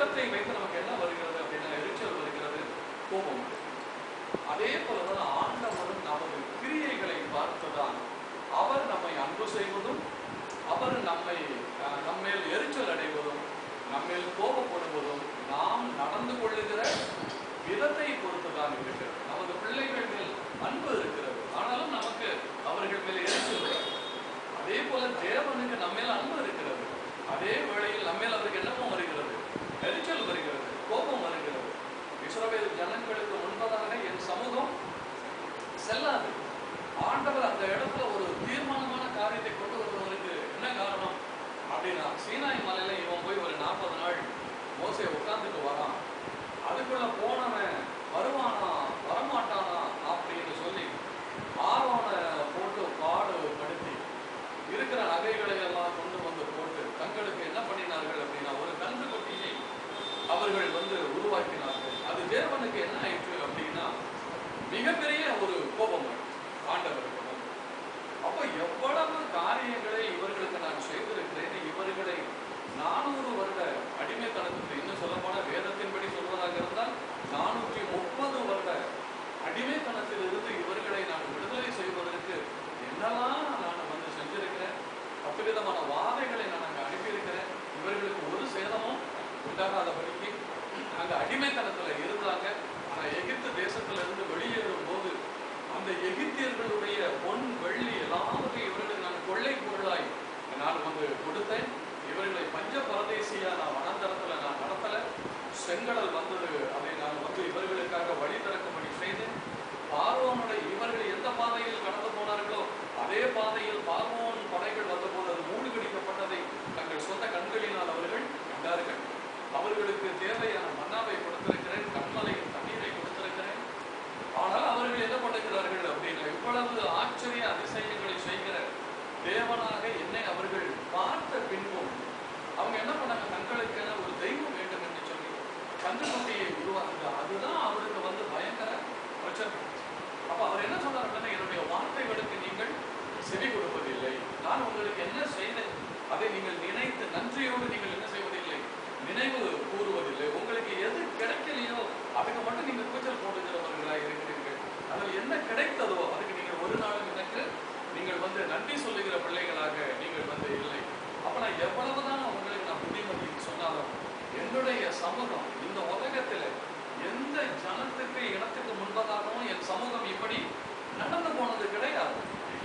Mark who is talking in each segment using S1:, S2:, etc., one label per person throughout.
S1: விதத்தை வைத்து நமக்கு என்ன வருகிறது அப்படின்னா எரிச்சல் வருகிறது கோபம் வருகிறது. அதே போலதான் ஆண்டவரும் நமது கிரியைகளை பார்த்துதான் அவர் நம்மை அன்பு செய்வதும் அவர் நம்மை அஹ், நம்மேல் எரிச்சல் அடைவதும் நம்மேல் கோபப்படுவதும் நாம் நடந்து கொள்ளுகிற விதத்தை பொறுத்துதான் இருக்கிறது நமது பிள்ளைகள் மேல் அன்பு இருக்கிறது ஆனாலும் நமக்கு அவர்கள் மேல் எரிச்சல் வருகிறது. அதே போல தேவனுக்கு நம்மேல் அன்பு இருக்கிறது அதே வேளையில் நம்மேல் அவருக்கு என்னமும் வருகிறது எரிச்சல் வருகிறது கோபம் வருகிறது இஸ்ரவேல் ஜனங்களுக்கு முன்பதாக என் சமூகம் செல்லாது ஆண்டவர் அந்த இடத்துல ஒரு தீர்மானமான காரியத்தை கொண்டு வருவதற்கு என்ன காரணம் அப்படின்னா சீனாய் மலையில இவன் போய் ஒரு நாற்பது நாள் மோசை உட்கார்ந்துட்டு வரான் அதுக்குள்ள போனவன் வருவானா வரமாட்டானா அப்படின்னு சொல்லி ஆரோனை போட்டு பாடு படுத்தி இருக்கிற நகைகளை எல்லாம் கொண்டு வந்து போட்டு தங்களுக்கு என்ன பண்ணினார்கள் அப்படின்னா ஒரு கன்று குட்டியை அவர்கள் வந்து உருவாக்கினார்கள் அது தேவனுக்கு என்ன ஆயிற்று அப்படின்னா மிகப்பெரிய ஒரு கோபம் ஆயிற்று ஆண்டவருக்கு வந்து. அப்ப எவ்வளவு காரியங்களை இவர்களுக்கு நான் செய்திருக்கிறேன் இவர்களை நானூறு வருட அடிமைத்தனத்துக்கு இன்னும் சொல்ல போன வேதத்தின்படி சொல்வதாக இருந்தால் நானூற்றி முப்பது வருட அடிமைத்தனத்தில் இருந்து இவர்களை நான் விடுதலை செய்வதற்கு என்னெல்லாம் நான் வந்து செஞ்சிருக்கிறேன் பத்து விதமான வாதைகளை நான் அங்க அனுப்பியிருக்கிறேன் இவர்களுக்கு ஒரு சேதமும் உண்டாகாதபடிக்கு அங்க அடிமைத்தனத்துல இருந்தாங்க ஆனா எகிப்து தேசத்துல இருந்து வெளியேறும் போது அந்த எகிப்தியர்களுடைய பொன் வெள்ளி எல்லாவற்றையும் இவர்களுக்கு நான் கொள்ளை பொருளாய் நான் வந்து கொடுத்தேன் இவர்களை பஞ்ச பரதேசியா நான் வனாந்தரத்துல நான் நடத்தல செங்கடல் வந்தது அதை நான் வந்து இவர்களுக்காக வழி திறக்கும்படி செய்தேன் பார்வோனுடைய இவர்கள் எந்த பாதையில் கடந்து போனார்களோ அதே பாதையில் பார்வோன் படைகள் வந்தபோது அது மூழ்கடிக்கப்பட்டதை தங்கள் சொந்த கண்களினால் அவர்கள் கண்டார்கள் அவர்களுக்கு தேவையான மன்னாவை கொடுத்திருக்கிறேன் கண்மலையின் தண்ணீரை கொடுத்திருக்கிறேன் ஆனால் அவர்கள் என்ன பண்ணுகிறார்கள் அப்படின்னா இவ்வளவு ஆச்சரிய அதிசயங்களை செய்கிற தேவனாக என்னை அவர்கள் பார்த்த பின்பும் அவங்க என்ன பண்ணாங்க தங்களுக்கென ஒரு தெய்வம் வேண்டும் என்று சொல்லி கன்றுக்குட்டியை உருவாக்குங்க அதுதான் அவருக்கு வந்து பயங்கர பிரச்சனை அப்ப அவர் என்ன சொன்னார் அப்படின்னா என்னுடைய வார்த்தைகளுக்கு நீங்கள் செவி கொடுப்பதில்லை நான் உங்களுக்கு என்ன செய்தேன் அதை நீங்கள் நினைத்து நன்றியோடு நீங்கள் என்ன செய்வதில்லை நினைவு கூறுவதில்லை உங்களுக்கு எது கிடைக்கலையோ அதுக்கு மட்டும் நீங்க கூச்சல் போடுகிறவர்களாக இருக்கிறீர்கள் அதில் என்ன கிடைத்ததோ அதுக்கு நீங்கள் ஒரு நாளும் எனக்கு நீங்கள் வந்து நன்றி சொல்லுகிற பிள்ளைகளாக நீங்கள் வந்து இல்லை அப்ப நான் எவ்வளவுதான் உங்களுக்கு நான் புத்திமதி சொன்னாலும் என்னுடைய சமூகம் இந்த உலகத்துல எந்த ஜனத்துக்கு இனத்துக்கு முன்பதாகவும் என் சமூகம் இப்படி நடந்து போனது கிடையாது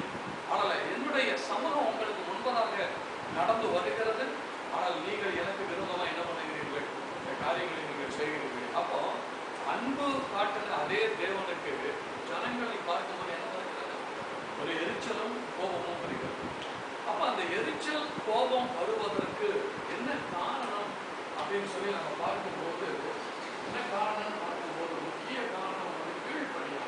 S1: ஆனால் என்னுடைய சமூகம் உங்களுக்கு முன்பதாக நடந்து வருகிறது ஆனால் நீங்கள் எனக்கு விரோதமா என்ன பண்ணுகிறீர்கள் இந்த காரியங்களை நீங்கள் செய்கிறீர்கள் அப்போ அன்பு காட்டுகிற அதே தேவனுக்கு ஜனங்களை பார்க்கும்போது என்ன வருகிறது ஒரு எரிச்சலும் கோபமும் வருகிறது அப்ப அந்த எரிச்சல் கோபம் வருவதற்கு என்ன காரணம் அப்படின்னு சொல்லி நம்ம பார்க்கும்போது என்ன காரணம் பார்க்கும்போது முக்கிய காரணம் வந்து கீழ்ப்படியாமை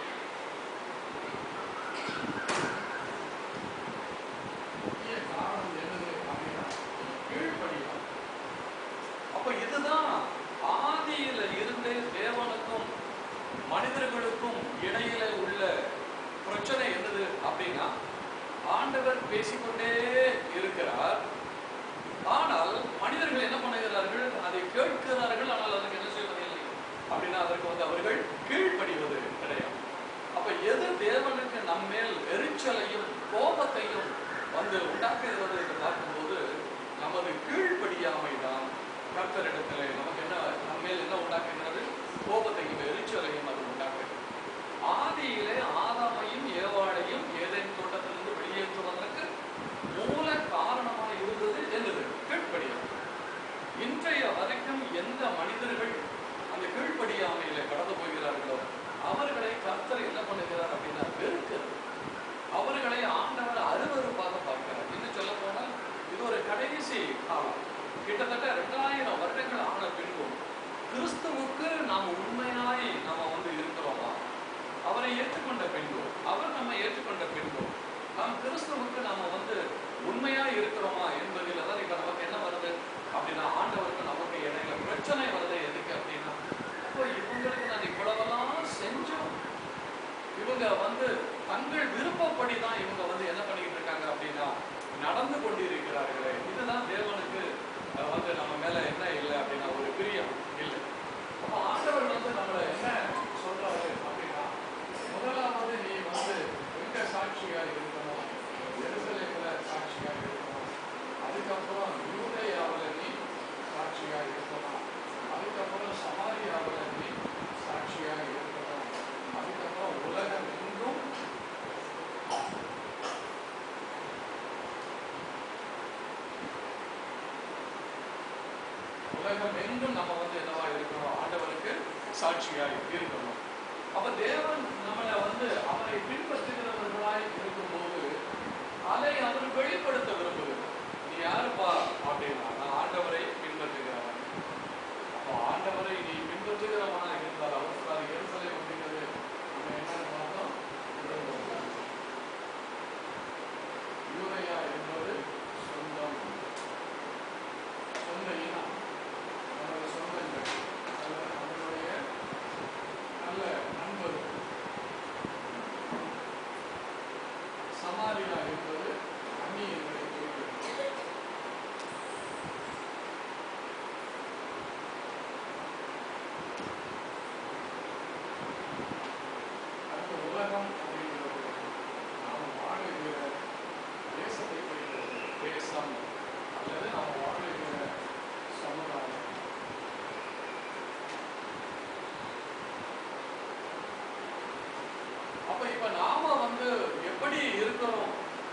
S1: முக்கிய காரணம் என்னது அப்படின்னா கீழ்ப்படியாமை அப்ப இதுதான் ஆதியில இருந்தே தேவனுக்கும் மனிதர்களுக்கும் இடையில உள்ள பிரச்சனை என்னது அப்படின்னா ஆண்டவர் பேசிக்கொண்டே இருக்கிறார் ஆனால் மனிதர்கள் என்ன பண்ணுகிறார்கள் அதை கேட்கிறார்கள் ஆனால் அதற்கு என்ன செய்வதில்லை அப்படின்னா அதற்கு வந்து அவர்கள் கீழ்ப்படிவது கிடையாது அப்ப எது தேவனுக்கு நம்மேல் எரிச்சலையும் கோபத்தையும் வந்து உண்டாக்குகிறது என்று பார்க்கும்போது நமது கீழ்ப்படியாமை தான் கர்த்தரிடத்தில் நமக்கு என்ன நம்மேல் என்ன உண்டாக்குகிறது கோபத்தையும் எரிச்சலையும் அது உண்டாக்குகிறது ஆதியிலே ஆதாமையும் ஏவாளையும் ஏதேன் தோட்டத்திலிருந்து வெளியேற்றுவதற்கு மூல காரணமாக இருந்தது என்னது கீழ்ப்படியாமை இன்றைய வரைக்கும் எந்த மனிதர்கள் அந்த கீழ்ப்படியாமையில கடந்து போகிறார்களோ அவர்களை கர்த்தர் என்ன பண்ணுகிறார் அப்படின்னா வெறுக்கிறது அவர்களை ஆண்டவர் அருவருப்பாக பார்க்கிறார் இன்னும் சொல்ல போனால் இது ஒரு கடைசி காலம் கிட்டத்தட்ட ரெண்டாயிரம் வருடங்கள் ஆன பின்பும் கிறிஸ்துவுக்கு நாம் உண்மையாய் நாம வந்து இருக்கிறோமா அவரை ஏற்றுக்கொண்ட பின்பு அவர் நம்ம ஏற்றுக்கொண்ட பின்பு நாம் கிறிஸ்துவுக்கு நாம வந்து உண்மையா இருக்கிறோமா என்பதில் தான் இப்ப நமக்கு என்ன வருது அப்படின்னா ஆண்டவருக்கு நமக்கு இடையில பிரச்சனை வருது எதுக்கு அப்படின்னா அப்போ இவங்களுக்கு நான் இவ்வளவெல்லாம் செஞ்சோம் இவங்க வந்து தங்கள் விருப்பப்படி தான் இவங்க வந்து என்ன பண்ணிட்டு இருக்காங்க அப்படின்னா நடந்து கொண்டிருக்கிறார்களே இதுதான் தேவனுக்கு அஹ், வந்து நம்ம மேல என்ன இல்லை அப்படின்னா ஒரு அதுக்கப்புறம் யூதேயாவில் நீ சாட்சியா இருக்கலாம் அதுக்கப்புறம் சமாரியாவில் நீ சாட்சியா இருக்கலாம் அதுக்கப்புறம் உலகம் எங்கும் உலகம் எங்கும் நம்ம வந்து என்னவா இருக்கணும் ஆண்டவருக்கு சாட்சியா இருக்கணும் அப்ப தேவன் நம்மளை வந்து அவரை பின்பற்றுகிறவர்களாய் இருக்கும்போது அதை அவர் வெளிப்படுத்த விரும்புகிறார் நீ யாருப்பா அப்படின்னா நான் ஆண்டவரை பின்பற்றுகிறவன் அப்போ ஆண்டவரை நீ பின்பற்றுகிறவனா இருந்தால் அவர் சொல்றாரு எருசலை அப்படிங்கிறது நம்ம என்னன்னு பார்த்தோம் யூதயா என்பது சொந்தம் சொந்த இனம் நமது சொந்தங்கள் அல்லது நம்மளுடைய நல்ல நண்பர் சமாரியா என்பது அந்நியர்களை குறிக்கிறது அடுத்து உலகம் அப்படிங்கிறது நாம் வாழுகிற தேசத்தை குறிக்கிறது தேசம் அல்லது நாம் வாழுகிற சமுதாயம் அப்ப இப்ப நாம வந்து எப்படி இருக்கிறோம்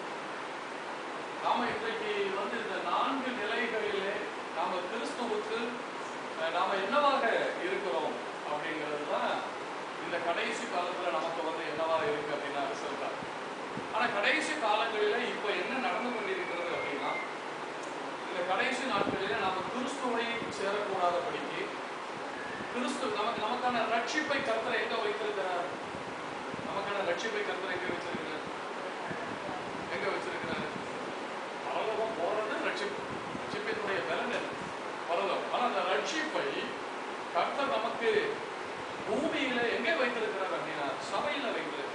S1: நாம இன்றைக்கு வந்து இந்த நான்கு நிலைகளிலே நாம கிறிஸ்துவுக்கு அஹ், நாம என்னவாக இருக்கிறோம் அப்படிங்கிறது தான் இந்த கடைசி காலத்துல நமக்கு வந்து என்னவா இருக்கு அப்படின்னா சொல்றாங்க ஆனா கடைசி காலங்களில இப்ப என்ன நடந்து கொண்டிருக்கிறது அப்படின்னா இந்த கடைசி நாட்களில நாம கிறிஸ்துவை சேரக்கூடாதபடிக்கு கிறிஸ்து நமக்கு நமக்கான ரட்சிப்பை கர்த்தர் எங்க வைத்திருக்கிறார் நமக்கான ரட்சிப்பை கர்த்தர் எங்க வச்சிருக்கிறார் எங்க வச்சிருக்கிறார் பரலோகம் போறது ரட்சிப்பு ரட்சிப்பினுடைய பலன் என்ன பரலோகம் ஆனா அந்த ரட்சிப்பை கர்த்தர் நமக்கு பூமியில எங்க வைத்திருக்கிறார் அப்படின்னா சபையில வைத்திருக்கிறார்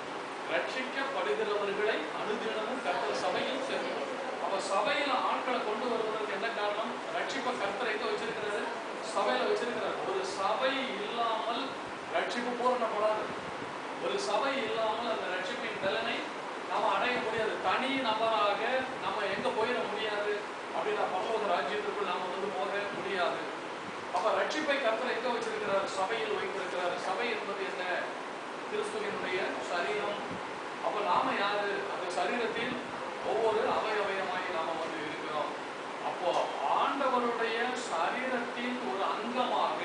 S1: ரட்சிக்கப்படுகிறவர்களை அனுதினமும் கர்த்தர் சபையில் சேர்க்கிறார் அப்ப சபையில ஆட்களை கொண்டு வருவதற்கு என்ன காரணம் ரட்சிப்பை கர்த்தர் எங்க வச்சிருக்கிறாரு சபையில வச்சிருக்கிறார் ஒரு சபை இல்லாமல் ரட்சிப்பு பூரணப்படாது ஒரு சபை இல்லாமல் அந்த ரட்சிப்பின் பலனை நாம அடைய முடியாது தனி நபராக நம்ம எங்க போயிட முடியாது அப்படின்னா பரலோக ராஜ்யத்திற்குள் நாம வந்து போக முடியாது அப்ப ரட்சிப்பை கர்த்தர் எங்க வச்சிருக்கிறார் சபையில் வைத்திருக்கிறார் சபை என்பது என்ன கிறிஸ்துவினுடைய சரீரம் அப்ப நாம யாரு அந்த சரீரத்தில் ஒவ்வொரு அவயவயமாய் நாம வந்து இருக்கிறோம் அப்போ ஆண்டவருடைய சரீரத்தின் ஒரு அங்கமாக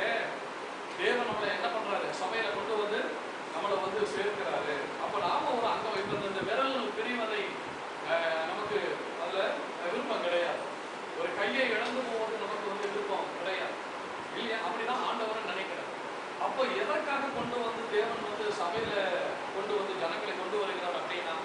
S1: தேவன் நம்மளை என்ன பண்றாரு சபையில கொண்டு வந்து நம்மளை வந்து சேர்க்கிறாரு அப்ப நாம ஒரு அங்கம் இப்ப இந்த விரல் பிரிவதை அஹ், நமக்கு அதுல விருப்பம் கிடையாது ஒரு கையை இழந்து போவது நமக்கு வந்து விருப்பம் கிடையாது இல்லையா அப்படிதான் ஆண்டவரை நினைக்கிறார் அப்போ எதற்காக கொண்டு வந்து தேவன் வந்து சபையில கொண்டு வந்து ஜனங்களை கொண்டு வருகிறார் அப்படின்னா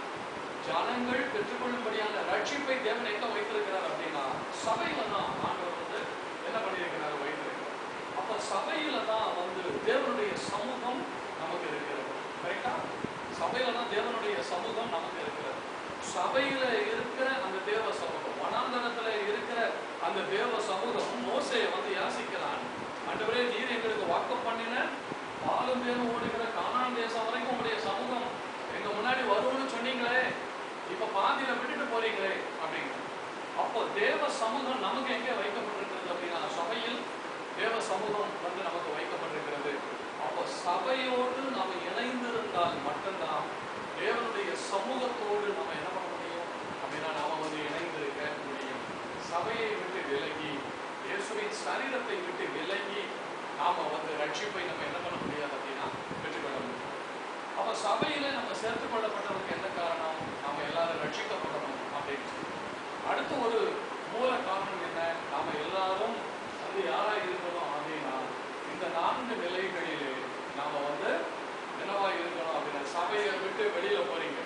S1: ஜனங்கள் பெற்றுக்கொள்ளும்படியான ரட்சிப்பை தேவன் எங்க வைத்திருக்கிறார் அப்படின்னா சபையில தான் ஆண்டவர் வந்து என்ன பண்ணியிருக்கிறார் வைத்திருக்கிறார் அப்ப சபையில தான் வந்து தேவனுடைய சமூகம் நமக்கு இருக்கிறது கரெக்டா சபையில தான் தேவனுடைய சமூகம் நமக்கு இருக்கிறது சபையில இருக்கிற அந்த தேவ சமூகம் வனாந்தரத்துல இருக்கிற அந்த தேவ சமூகம் மோசையை வந்து யாசிக்கிறான் ஆண்டவரே நீர் எங்களுக்கு வாக்கு பண்ணின பாலும் பேரும் ஓடுகிற கானான் தேசம் வரைக்கும் உங்களுடைய சமூகம் எங்க முன்னாடி வரும்னு சொன்னீங்களே இப்ப பாதியில விட்டுட்டு போறீங்களே அப்படிங்கிற அப்போ தேவ சமூகம் நமக்கு எங்கே வைக்கப்பட்டிருக்கிறது அப்படின்னா சபையில் தேவ சமூகம் வந்து நமக்கு வைக்கப்பட்டிருக்கிறது அப்போ சபையோடு நாம் இணைந்திருந்தால் மட்டும்தான் தேவனுடைய சமூகத்தோடு நம்ம என்ன பண்ண முடியும் அப்படின்னா நாம வந்து இணைந்திருக்க முடியும் சபையை விட்டு விலகி இயேசுவின் சரீரத்தை விட்டு விலகி நாம வந்து ரட்சிப்பை நம்ம என்ன பண்ண முடியாது அப்படின்னா பெற்றுக்கொள்ள முடியும் அப்ப சபையில நம்ம சேர்த்துக் கொள்ளப்பட்டதுக்கு என்ன காரணம் நாம எல்லாரும் ரட்சிக்கப்படணும் அப்படின்னு சொல்லி. அடுத்து ஒரு மூல காரணம் என்ன நாம எல்லாரும் வந்து யாரா இருக்கணும் அப்படின்னா இந்த நான்கு நிலைகளிலே நாம வந்து என்னவா இருக்கணும் அப்படின்னா சபையை விட்டு வெளியில போறீங்க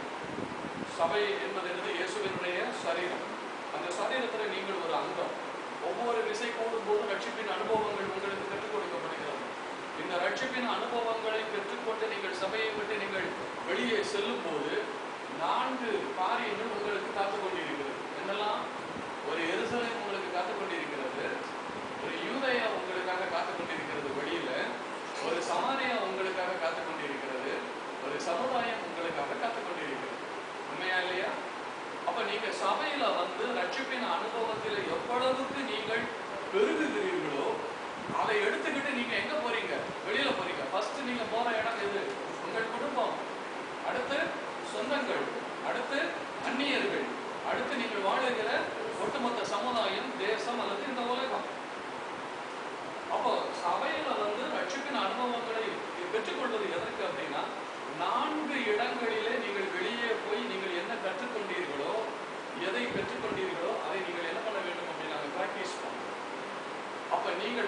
S1: சபை என்பது என்னது இயேசுவினுடைய சரீரம் அந்த சரீரத்துல நீங்கள் ஒரு அங்கம் ஒவ்வொரு விசை கூடும் போது ரட்சிப்பின் அனுபவங்கள் உங்களுக்கு கற்றுக் கொடுக்கப்படுகிறது இந்த ரட்சிப்பின் அனுபவங்களை பெற்றுக்கொண்டு நீங்கள் சபையை விட்டு நீங்கள் வெளியே செல்லும் போது நான்கு காரியங்கள் உங்களுக்கு காத்துக் கொண்டிருக்கிறது என்னெல்லாம் ஒரு எருசலேம் உங்களுக்கு காத்துக் கொண்டிருக்கிறது ஒரு யூதயா உங்களுக்காக காத்துக் கொண்டிருக்கிறது வெளியில ஒரு சமாரியா உங்களுக்காக காத்துக் கொண்டிருக்கிறது ஒரு சமுதாயம் உங்களுக்காக காத்துக் கொண்டிருக்கிறது உண்மையா இல்லையா அப்ப நீங்க சபையில வந்து ரட்சிப்பின் அனுபவத்தில்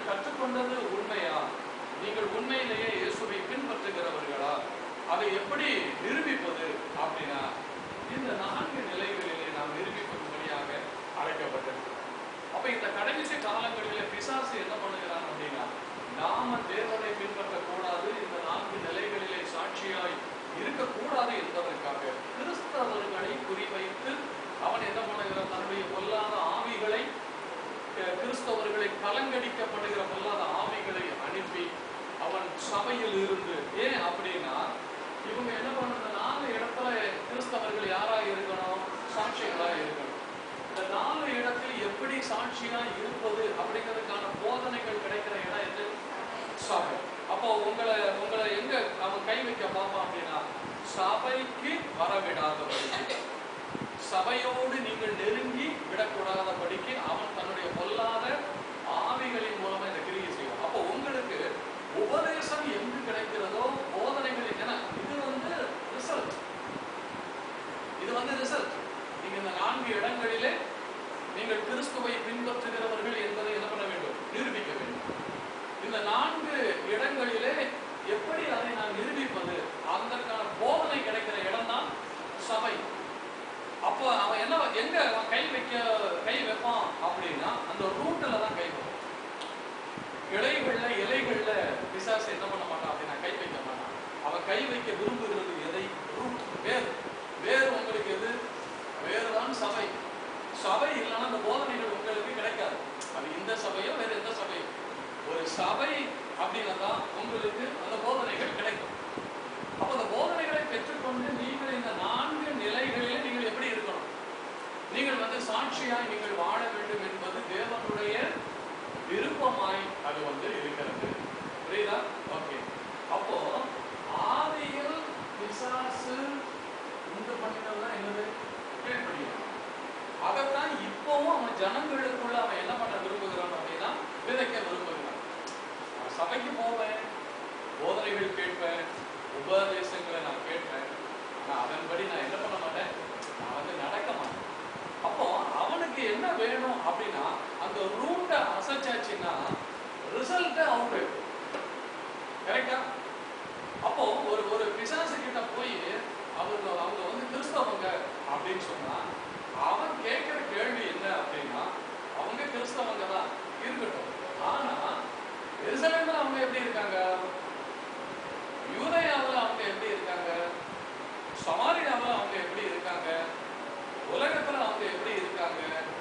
S1: கற்றுக்கொண்டது உண்மையா நீங்கள் உண்மையிலேயே இயேசுவை பின்பற்றுகிறவர்களா அதை எப்படி நிரூபிப்பது அப்படின்னா இந்த நான்கு நிலைகளிலே நாம் நிரூபிக்கும்படியாக அழைக்கப்பட்டிருக்கிறோம் அப்ப இந்த கடைசி காலங்களிலே பிசாசு என்ன பண்ணுகிறான் அப்படின்னா நாம தேவனை பின்பற்றக்கூடாது இந்த நான்கு நிலைகளிலே சாட்சியாய் இருக்கக்கூடாது என்பதற்காக கிறிஸ்தவர்களை குறிவைத்து அவன் என்ன பண்ணுகிறான் தன்னுடைய பொல்லாத ஆவிகளை அஹ், கிறிஸ்தவர்களை கலங்கடிக்கப்படுகிற பொல்லாத ஆவிகளை அனுப்பி அவன் சபையில் இருந்து ஏன் அப்படின்னா இவங்க என்ன பண்ணணும் நாலு இடத்துல கிறிஸ்தவர்கள் யாரா இருக்கணும் சாட்சிகளா இருக்கணும் இந்த நாலு இடத்தில் எப்படி சாட்சியா இருப்பது அப்படிங்கிறதுக்கான போதனைகள் கிடைக்கிற இடம் எது சபை அப்போ உங்களை உங்களை எங்க அவன் கை வைக்க பார்ப்பான் அப்படின்னா சபைக்கு வரவிடாதபடிக்கு சபையோடு நீங்கள் நெருங்கி விடக்கூடாதபடிக்கு அவன் தன்னுடைய பொல்லாத ஆவிகளின் மூலமா இந்த கிரியை செய்வான் அப்போ உங்களுக்கு உபதேசம் எங்கு கிடைக்கிறதோ போதனைகள் என இது வந்து ரிசல்ட் இது வந்து ரிசல்ட் நீங்க இந்த நான்கு இடங்களிலே நீங்கள் கிறிஸ்துவை பின்பற்றுகிறவர்கள் என்பதை என்ன பண்ண வேண்டும் நிரூபிக்க வேண்டும் இந்த நான்கு இடங்களிலே எப்படி அதை நான் நிரூபிப்பது அதற்கான போதனை கிடைக்கிற இடம் தான் சபை அப்போ அவன் என்ன எங்க அவன் கை வைக்க கை வைப்பான் அப்படின்னா அந்த ரூட்ல தான் கை வைப்பான் இலைகள்ல இலைகள்ல பிசாசு என்ன பண்ண மாட்டான் அப்படின்னா கை வைக்க மாட்டான் அவன் கை வைக்க விரும்புகிறது எதை ரூட் வேர் வேர் உங்களுக்கு எது வேறு தான் சபை சபை இல்லைன்னா அந்த போதனைகள் உங்களுக்கு கிடைக்காது அது இந்த சபையோ வேற எந்த சபையோ ஒரு சபை அப்படின்னா தான் உங்களுக்கு அந்த போதனைகள் கிடைக்கும் அப்ப அந்த போதனைகளை பெற்றுக்கொண்டு நீங்கள் இந்த நான்கு நிலைகளிலே நீங்கள் எப்படி இருக்கணும் நீங்கள் வந்து சாட்சியாய் நீங்கள் வாழ வேண்டும் என்பது தேவனுடைய விருப்பமாய் அது வந்து இருக்கிறது புரியுதா ஓகே அப்போ ஆதியில் பிசாசு உண்டு பண்ணினதுதான் என்னது கீழ்ப்படியும் அதைத்தான் இப்பவும் அவன் ஜனங்களுக்குள்ள அவன் என்ன பண்ண விரும்புகிறான் அப்படின்னா விதைக்க விரும்புகிறான் நான் சபைக்கு போவேன் போதனைகள் கேட்பேன் உபதேசங்களை நான் கேட்பேன் ஆனா அதன்படி நான் என்ன பண்ண மாட்டேன் நான் வந்து நடக்க மாட்டேன் அப்போ அவனுக்கு என்ன வேணும் அப்படின்னா அந்த ரூட்டை அசைச்சாச்சுன்னா ரிசல்ட் அவுட் கரெக்டா அப்போ ஒரு ஒரு பிசாசு கிட்ட போய் அவங்க அவங்க வந்து கிறிஸ்தவங்க அப்படின்னு சொன்னா அவன் கேட்கிற கேள்வி என்ன அப்படின்னா அவங்க கிறிஸ்தவங்க தான் இருக்கட்டும் ஆனா எருசலேம்ல அவங்க எப்படி இருக்காங்க யூதயாவில் அவங்க எப்படி இருக்காங்க சமாரியாவில் அவங்க எப்படி இருக்காங்க உலகத்துல அவங்க எப்படி இருக்காங்க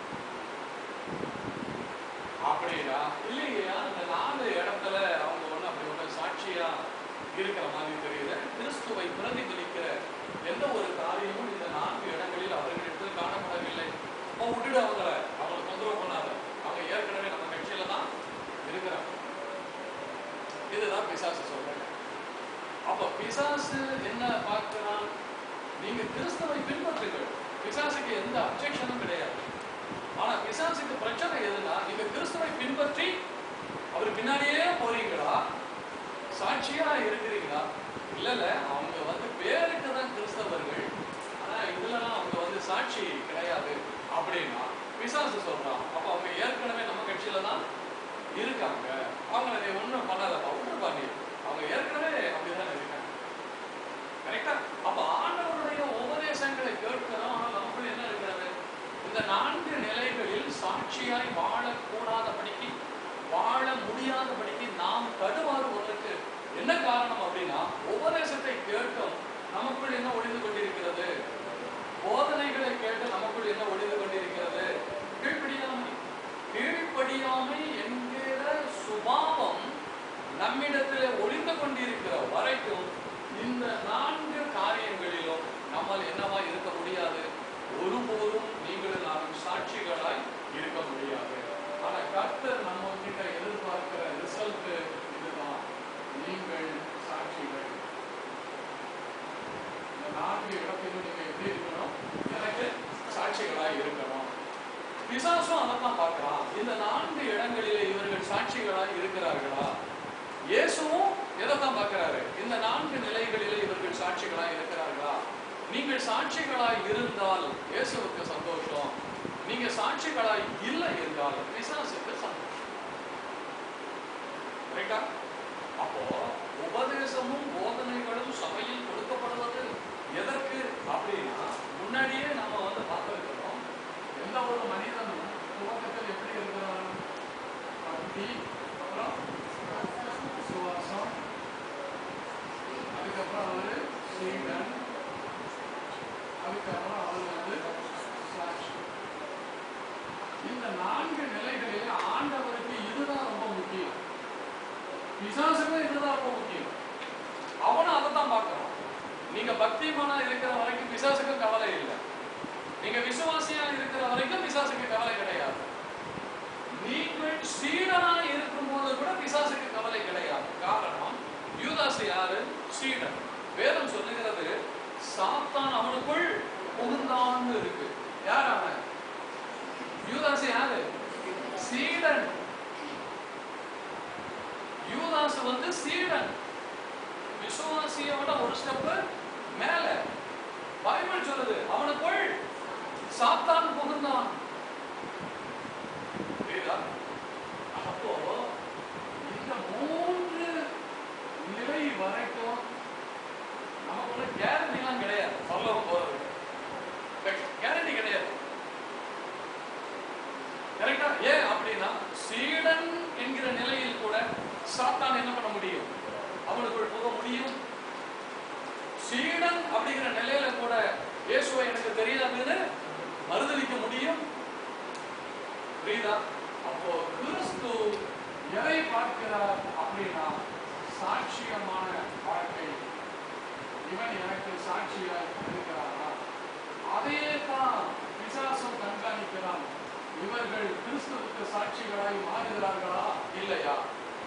S1: அப்படின்னா இல்லையா அந்த நாலு இடத்துல அவங்க ஒண்ணு அப்படி ஒண்ணு சாட்சியா இருக்கிற மாதிரி தெரியுது கிறிஸ்துவை பிரதிபலிக்கிற எந்த ஒரு காரியமும் இந்த நான்கு இடங்களில் அவர்களிடத்தில் காணப்படவில்லை அப்போ விட்டுடு அவங்கள அவங்களை தொந்தரவு பண்ணாத அவங்க ஏற்கனவே நம்ம கட்சியில தான் இருக்கிறாங்க இதுதான் பிசாசு சொல்றாங்க அப்ப பிசாசு என்ன பார்க்கிறான் நீங்க கிறிஸ்துவை பின்பற்றுங்கள் பிசாசுக்கு எந்த அப்செக்ஷனும் கிடையாது ஆனா பிசாசுக்கு பிரச்சனை எதுனா நீங்க கிறிஸ்துவை பின்பற்றி அவர் பின்னாடியே போறீங்களா சாட்சியா இருக்கிறீங்களா இல்ல இல்ல அவங்க வந்து பேருக்கு தான் கிறிஸ்தவர்கள் ஆனா இதுலலாம் அவங்க வந்து சாட்சி கிடையாது அப்படின்னா பிசாசு சொல்றான் அப்ப அவங்க ஏற்கனவே நம்ம கட்சியில தான் இருக்காங்க அவங்க நீ ஒண்ணும் பண்ணாதப்பா விட்டுருப்பா நீ அவங்க ஏற்கனவே அப்படிதான் இருக்காங்க கரெக்டா அப்ப ஆண்டவருடைய உபதேசங்களை கேட்கிறோம் ஆனால் நமக்குள்ள என்ன இருக்கிறது இந்த நான்கு நிலைகளில் சாட்சியாய் வாழக்கூடாதபடிக்கு வாழ முடியாதபடிக்கு நாம் தடுமாறுவதற்கு என்ன காரணம் அப்படின்னா உபதேசத்தை கேட்டும் நமக்குள் என்ன ஒளிந்து கொண்டிருக்கிறது போதனைகளை கேட்டு நமக்குள் என்ன ஒளிந்து கொண்டிருக்கிறது கீழ்ப்படியாமை கீழ்ப்படியாமை என்கிற சுபாவம் நம்மிடத்திலே ஒளிந்து கொண்டிருக்கிற வரைக்கும் இந்த நான்கு காரியங்களிலும் நம்மால் என்னவா இருக்க முடியாது ஒருபோதும் நீங்களும் நானும் சாட்சிகளாய் இருக்க முடியாது ஆனா கர்த்தர் நம்ம கிட்ட எதிர்பார்க்கிற ரிசல்ட் இதுதான் நீங்கள் சாட்சிகள் இந்த நான்கு இடத்திலும் நீங்க எப்படி இருக்கணும் எனக்கு சாட்சிகளாய் இருக்கணும் பிசாசும் அதைத்தான் பார்க்கிறான் இந்த நான்கு இடங்களிலே இவர்கள் சாட்சிகளாய் இருக்கிறார்களா இயேசுவும் எதைத்தான் பார்க்கிறாரு இந்த நான்கு நிலைகளிலே இவர்கள் சாட்சிகளாய் இருக்கிறார்களா நீங்கள் சாட்சிகளாய் இருந்தால் இயேசுவுக்கு சந்தோஷம் நீங்க சாட்சிகளாய் இல்லை என்றால் பிசாசுக்கு சந்தோஷம் கரெக்டா அப்போ உபதேசமும் போதனைகளும் சபையில் கொடுக்கப்படுவது எதற்கு அப்படின்னா முன்னாடியே நம்ம வந்து பார்த்திருக்கிறோம் எந்த ஒரு மனிதனும் துவக்கத்தில் எப்படி இருக்கிறான் பக்தி அப்புறம் சுவாசம் அதுக்கப்புறம் அவரு சீடன் அதுக்கப்புறம் அவர் வந்து சாட்சி இந்த நான்கு நிலைகளில் ஆண்டவருக்கு இதுதான் ரொம்ப முக்கியம் பிசாசுக்கும் இதுதான் ரொம்ப முக்கியம் அவனும் அதை தான் பார்க்கறான் நீங்க பக்திமானா இருக்கிற வரைக்கும் பிசாசுக்கும் கவலை இல்லை நீங்க விசுவாசியா இருக்கிற வரைக்கும் பிசாசுக்கு கவலை கிடையாது நீங்கள் சீடனா இருக்கும்போது கூட பிசாசுக்கு கவலை கிடையாது காரணம் யூதாசு யாரு சீடன் வேதம் சொல்லுகிறது சாத்தான் அவனுக்குள் புகுந்தான்னு இருக்கு யார் அவன் யூதாசு யாரு சீடன் யூதாசு வந்து சீடன் விசுவாசியை விட ஒரு ஸ்டெப் மேல பைபிள் சொல்லுது அவனுக்குள் சாத்தான் புகுந்தான் புரியுதா அப்போ இந்த மூன்று நிலை வரைக்கும் நமக்குள்ள கேரண்டிலாம் கிடையாது சொல்லவும் போறது கேரண்டி கிடையாது கரெக்டா ஏன் அப்படின்னா சீடன் என்கிற நிலையில் கூட சாத்தான் என்ன பண்ண முடியும் அவனுக்குள் புக முடியும் சீடன் அப்படிங்கிற நிலையில கூட இயேசுவை எனக்கு தெரியாதுன்னு மறுதலிக்க முடியும் புரியுதா அப்போ கிறிஸ்து எதை பார்க்கிறார் அப்படின்னா சாட்சியமான வாழ்க்கை இவன் எனக்கு சாட்சியாய் இருக்கிறாரா அதே தான் பிசாசம் கண்காணிக்கிறான் இவர்கள் கிறிஸ்துவுக்கு சாட்சிகளாய் மாறுகிறார்களா இல்லையா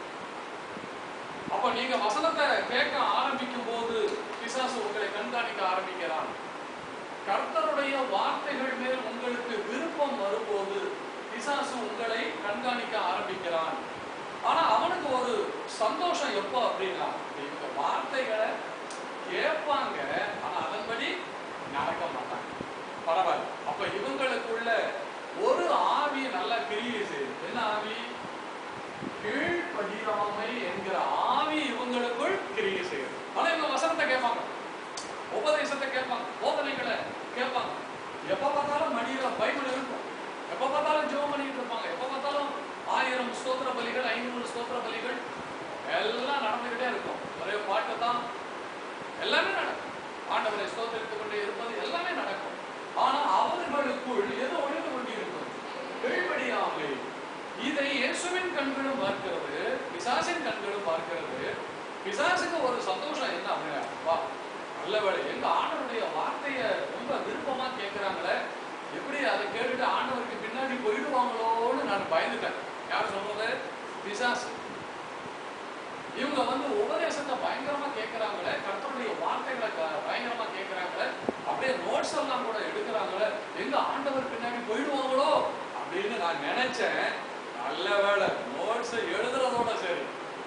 S1: அப்ப நீங்க வசனத்தை கேட்க ஆரம்பிக்கும் போது பிசாசு உங்களை கண்காணிக்க ஆரம்பிக்கிறான் கர்த்தருடைய வார்த்தைகள் மேல் உங்களுக்கு விருப்பம் வரும்போது பிசாசு உங்களை கண்காணிக்க ஆரம்பிக்கிறான் ஆனா அவனுக்கு ஒரு சந்தோஷம் எப்போ அப்படின்னா இந்த வார்த்தைகளை கேட்பாங்க ஆனா அதன்படி நடக்க மாட்டாங்க பரவாயில்ல அப்ப இவங்களுக்குள்ள ஒரு ஆவி நல்லா கிரியை செய்யுது என்ன ஆவி கீழ்ப்படியாமை என்கிற ஆவி இவங்களுக்குள் கிரியை செய்யுது ஆனா இவங்க வசனத்தை கேட்பாங்க உபதேசத்தை கேட்பாங்க போதனைகளை கேட்பாங்க எப்ப பார்த்தாலும் மடியில பைபிள் இருக்கும் எப்ப பார்த்தாலும் ஜெபம் பண்ணிட்டு இருப்பாங்க எப்ப பார்த்தாலும் ஆயிரம் ஸ்தோத்திர பலிகள் ஐநூறு ஸ்தோத்திர பலிகள் எல்லாம் நடந்துகிட்டே இருக்கும் ஒரே பாட்டு தான் எல்லாமே நடக்கும் ஆண்டவரை ஸ்தோத்தரித்துக் கொண்டே இருப்பது எல்லாமே நடக்கும் ஆனா அவர்களுக்குள் எது ஒழிந்து கொண்டிருக்கும் கீழ்ப்படியாமை இதை இயேசுவின் கண்களும் பார்க்கிறது பிசாசின் கண்களும் பார்க்கிறது பிசாசுக்கு ஒரு சந்தோஷம் என்ன அப்படின்னா வா நல்ல வேலை எங்க ஆண்டவருடைய வார்த்தைய ரொம்ப விருப்பமா கேட்கிறாங்களே எப்படி அதை கேட்டுட்டு ஆண்டவருக்கு பின்னாடி போயிடுவாங்களோன்னு நான் பயந்துட்டேன் யார் சொல்றது பிசாசு இவங்க வந்து உபதேசத்தை பயங்கரமா கேட்கிறாங்களே கர்த்தருடைய வார்த்தைகளை க- பயங்கரமா கேட்கிறாங்களே அப்படியே நோட்ஸ் எல்லாம் கூட எடுக்கிறாங்களே எங்க ஆண்டவர் பின்னாடி போயிடுவாங்களோ அப்படின்னு நான் நினைச்சேன் நல்ல வேலை நோட்ஸ் எழுதுறதோட சரி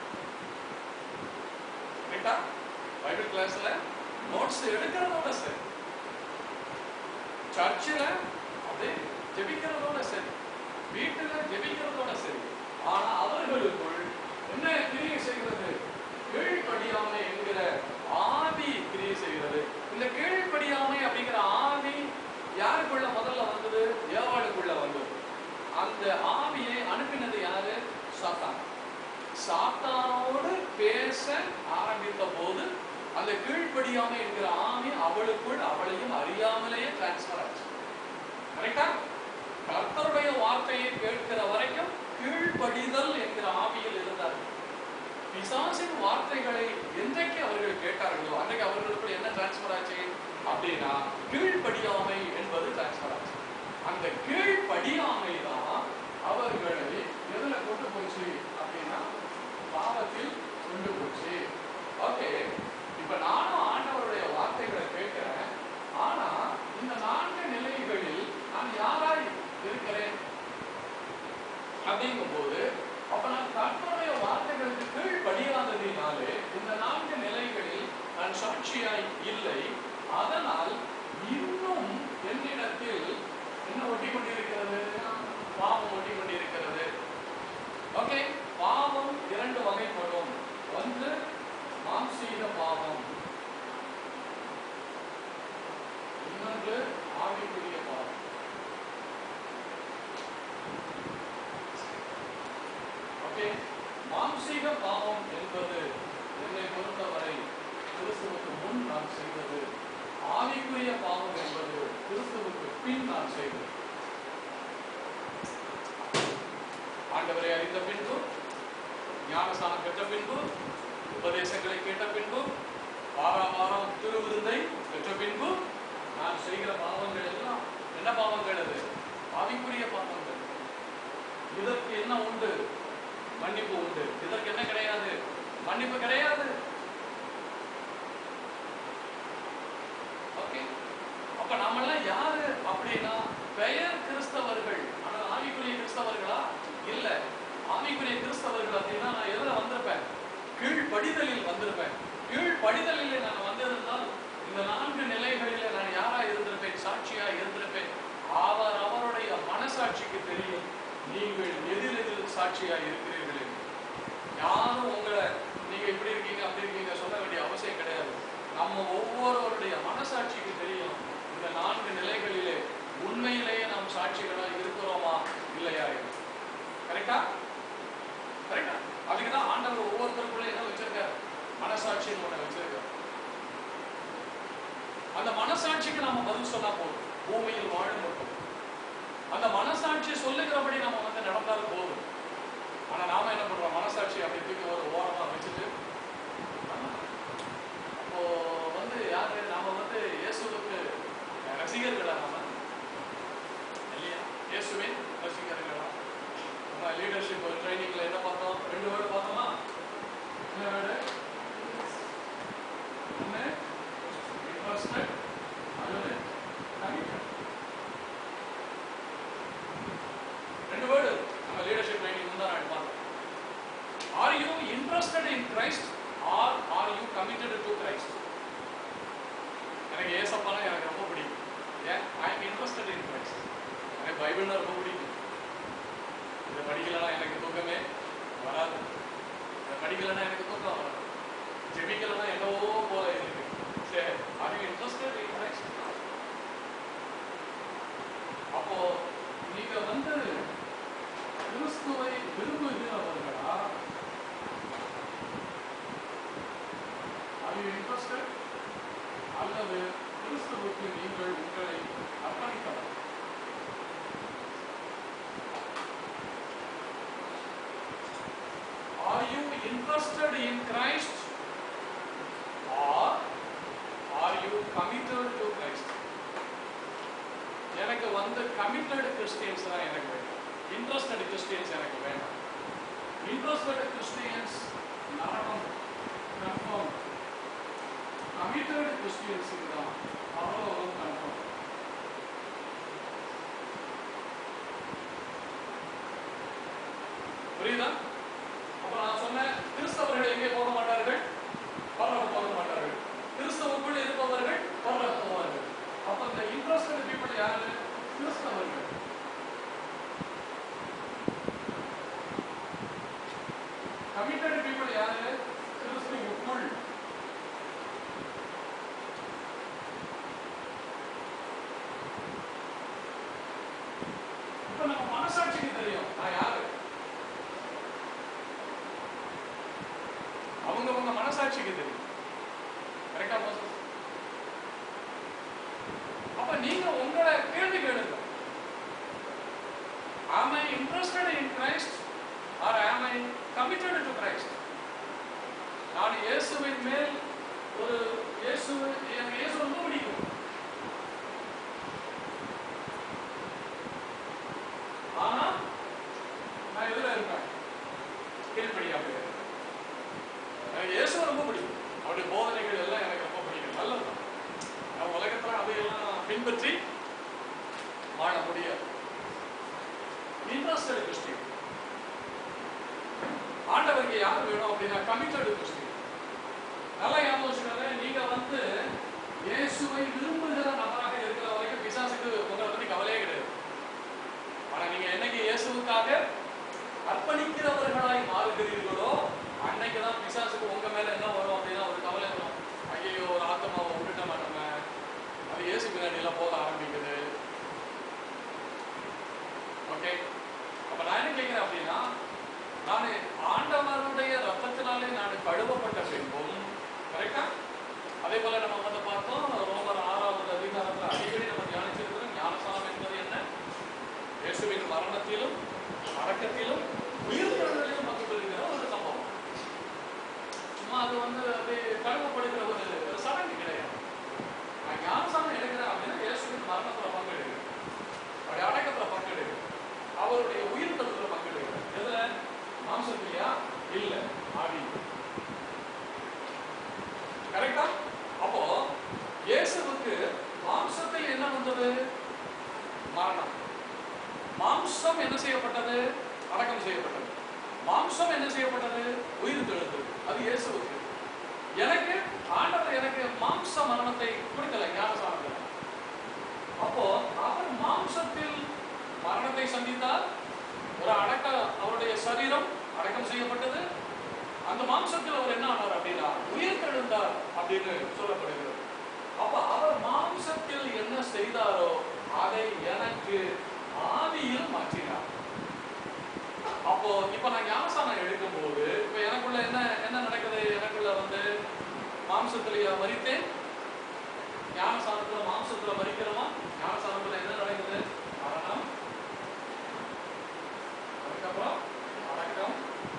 S1: கரெக்டா பைபிள் கிளாஸ்ல நோட்ஸ் எடுக்கிறதோட சரி சர்ச்சில் அப்படியே ஜெபிக்கிறதோட சரி வீட்டுல ஜெபிக்கிறதோட சரி ஆனா அவர்களுக்குள் என்ன கிரியை செய்கிறது கீழ்ப்படியாமை என்கிற ஆவி கிரியை செய்கிறது இந்த கீழ்ப்படியாமை அப்படிங்கிற ஆவி யாருக்குள்ள முதல்ல வந்தது ஏவாளுக்குள்ள வந்தது அந்த ஆவியை அனுப்பினது யாரு சாத்தான் சாத்தானோடு பேச ஆரம்பித்த போது அந்த கீழ்ப்படியாமை என்கிற ஆவி அவளுக்குள் அவளையும் அறியாமலேயே டிரான்ஸ்பர் ஆச்சு கரெக்டா கர்த்தருடைய வார்த்தையை கேட்கிற வரைக்கும் கீழ்ப்படிதல் என்கிற ஆவியில் இருந்தார்கள் பிசாசின் வார்த்தைகளை என்றைக்கு அவர்கள் கேட்டார்களோ அன்றைக்கு அவர்களுக்குள் என்ன டிரான்ஸ்பர் ஆச்சு அப்படின்னா கீழ்ப்படியாமை என்பது டிரான்ஸ்பர் ஆச்சு அந்த கீழ்ப்படியாமை தான் அவர்களை எதுல கொண்டு போச்சு அப்படின்னா பாவத்தில் கொண்டு போச்சு ஓகே இப்ப நானும் ஆண்டவருடைய வார்த்தைகளை கேட்கிறேன் ஆனா இந்த நான்கு நிலைகளில் நான் யாராய் இருக்கிறேன் அப்படிங்கும்போது அப்ப நான் கர்த்தருடைய வார்த்தைகளுக்கு கீழ்ப்படியாததினாலே இந்த நான்கு நிலைகளில் நான் சாட்சியாய் இல்லை அதனால் இன்னும் என்னிடத்தில் என்ன ஒட்டி கொண்டிருக்கிறது பாவம் ஒட்டி கொண்டிருக்கிறது ஓகே பாவம் இரண்டு வகைப்படும் ஓகே மாம்சீக பாவம் என்பது என்னை பொறுத்தவரை கிறிஸ்துவுக்கு முன் நான் செய்தது ஆவிக்குரிய பாவம் என்பது கிறிஸ்துவுக்கு பின் நான் செய்தது ஆண்டவரை அறிந்த பின்பு ஞானஸ்தானம் பெற்ற பின்பு உபதேசங்களை கேட்ட பின்பு வாரம் வாரம் திருவிருந்தை பெற்ற பின்பு நான் செய்கிற பாவங்கள் எல்லாம் என்ன பாவங்கள் அது ஆவிக்குரிய பாவங்கள் இதற்கு என்ன உண்டு மன்னிப்பு உண்டு இதற்கு என்ன கிடையாது மன்னிப்பு கிடையாது ஓகே அப்ப நாமெல்லாம் யாரு அப்படின்னா பெயர் கிறிஸ்தவர்கள் ஆனா ஆவிக்குரிய கிறிஸ்தவர்களா இல்ல ஆவிக்குரிய கிறிஸ்தவர்கள் அப்படின்னா நான் எதுல வந்திருப்பேன் கீழ்ப்படிதலில் வந்திருப்பேன் கீழ்ப்படிதலில் நான் வந்திருந்தால் இந்த நான்கு நிலைகளிலே நான் யாரா இருந்திருப்பேன் சாட்சியா இருந்திருப்பேன் அவர் அவருடைய மனசாட்சிக்கு தெரியும் நீங்கள் எதில் எதில் சாட்சியா இருக்கிறீர்கள் என்று. யாரும் உங்களை நீங்க இப்படி இருக்கீங்க அப்படி இருக்கீங்க சொல்ல வேண்டிய அவசியம் கிடையாது நம்ம ஒவ்வொருவருடைய மனசாட்சிக்கு தெரியும் இந்த நான்கு நிலைகளிலே உண்மையிலேயே நாம் சாட்சிகளா இருக்கிறோமா இல்லையா என்று. கரெக்டா கரெக்டா அதுக்கு தான் ஆண்டவர் ஒவ்வொருத்தருக்குள்ள என்ன வச்சிருக்காரு மனசாட்சின்னு ஒண்ணு வச்சிருக்காரு அந்த மனசாட்சிக்கு நாம பதில் சொன்னா போதும் பூமியில் வாழும் மட்டும் அந்த மனசாட்சி சொல்லுகிறபடி நம்ம வந்து நடந்தால் போதும் ஆனா நாம என்ன பண்றோம் மனசாட்சி அப்படி தூக்கி ஒரு ஓரமா வச்சுட்டு ஆமா. அப்போ வந்து யாரு நாம வந்து இயேசுவுக்கு ரசிகர்களா நாம இல்லையா இயேசுவின் ரசிகர்களா நம்ம லீடர்ஷிப் ட்ரைனிங்ல என்ன பார்த்தோம் ரெண்டு வேர்டு பார்த்தோமா என்ன வேர்டு ஒன்று இன்ட்ரஸ்டட் அல்லது கமிட்டட் ரெண்டு வேர்டு நம்ம லீடர்ஷிப் ட்ரைனிங் முந்தா நாள் பார்த்தோம் are you interested in Christ are are you committed to Christ எனக்கு ஏசப்பானா எனக்கு ரொம்ப பிடிக்கும் ஏன் I am interested in Christ எனக்கு பைபிள்னா ரொம்ப பிடிக்கும் இதை படிக்கலைன்னா எனக்கு தூக்கமே வராது இதை படிக்கலைன்னா எனக்கு தூக்கம் வராது ஜெபிக்கலைன்னா என்னவோ போல இருக்கு சரி are you interested in Christ அப்போ நீங்க வந்து கிறிஸ்துவை விரும்புகிறவர்களா ஆர் யூ இன்ட்ரஸ்டட் அல்லது கிறிஸ்துவுக்கு நீங்கள் உங்களை அர்ப்பணித்தவர் Are you interested in Christ or are you committed to Christ? எனக்கு வந்து கமிட்டட் கிறிஸ்டியன்ஸ் தான் எனக்கு வேணும் இன்ட்ரஸ்டட் கிறிஸ்டியன்ஸ் எனக்கு வேண்டாம் இன்ட்ரஸ்டட் கிறிஸ்டியன்ஸ் நரகம் கன்ஃபார்ம் கமிட்டட் கிறிஸ்டியன்ஸுக்கு தான் பரலோகம் கன்ஃபார்ம் புரியுதா அப்ப நான் சொன்னேன் கிறிஸ்தவர்கள் எங்கே போக மாட்டார்கள் பரலோகம் போக மாட்டார்கள் கிறிஸ்தவுக்குள் இருப்பவர்கள் பரலோகம் போவார்கள் அப்ப இந்த இன்ட்ரஸ்டட் பீப்புள் யாரு கிறிஸ்தவர்கள் கமிட்டட் பீப்புள் யாரு கிறிஸ்துவுக்குள் இப்ப நம்ம மனசாட்சிக்கு தெரியும் நான் யாரு அவங்கவங்க மனசாட்சிக்கு தெரியும் கரெக்டா மோசஸ் அப்ப நீங்க உங்களை கேள்வி கேளுங்க am i interested in christ or am i committed to christ நான் இயேசுவின் மேல் ஒரு இயேசு எனக்கு இயேசு ரொம்ப பிடிக்கும் ஆனா நான் எதுல இருப்பேன் கீழ்ப்படியாம இருக்கேன் எனக்கு இயேசு ரொம்ப பிடிக்கும் அவருடைய போதனைகள் எல்லாம் எனக்கு ரொம்ப பிடிக்கும் நல்லதுதான் நான் உலகத்துல அதையெல்லாம் பின்பற்றி வாழ முடியாது இன்ட்ரஸ்டட் கிறிஸ்டியன் ஆண்டவருக்கு யார் வேணும் அப்படின்னா கமிட்டட் கிறிஸ்டியன் நல்லா ஞாபகம் வச்சுக்கோங்க நீங்க வந்து இயேசுவை விரும்புகிற நபராக இருக்கிற வரைக்கும் பிசாசுக்கு உங்களை பத்தி கவலையே கிடையாது ஆனா நீங்க என்னைக்கு இயேசுவுக்காக அர்ப்பணிக்கிறவர்களாய் மாறுகிறீர்களோ அன்னைக்கு தான் பிசாசுக்கு உங்க மேல என்ன வரும் அப்படின்னா ஒரு கவலை வரும் ஐயோ ஒரு ஆத்மாவை விட்டுட்ட மாட்டோமே அது இயேசு பின்னாடி எல்லாம் போக ஆரம்பிக்குது ஓகே அப்ப நான் என்ன கேட்கிறேன் அப்படின்னா நான் மாம்சம் என்ன செய்யப்பட்டது உயிர் தெழுந்தது அது இயேசுவுக்கு எனக்கு ஆண்டவர் எனக்கு மாம்ச மரணத்தை கொடுக்கல ஞானசானத்தில் அப்போ அவர் மாம்சத்தில் மரணத்தை சந்தித்தார் ஒரு அடக்க அவருடைய சரீரம் அடக்கம் செய்யப்பட்டது அந்த மாம்சத்தில் அவர் என்ன ஆனார் அப்படின்னா உயிர் தெழுந்தார் அப்படின்னு சொல்லப்படுகிறது அப்ப அவர் மாம்சத்தில் என்ன செய்தாரோ அதை எனக்கு ஆவியில் மாற்றினார் அப்போ இப்ப நான் ஞானசானம் எடுக்கும்போது இப்ப எனக்குள்ள என்ன என்ன நடக்குது எனக்குள்ள வந்து மாம்சத்திலேயே மறித்தேன் ஞானசானத்துல மாம்சத்துல மறிக்கிறோமா ஞானசானத்துல என்ன நடக்குது மரணம் அதுக்கப்புறம் அடக்கம்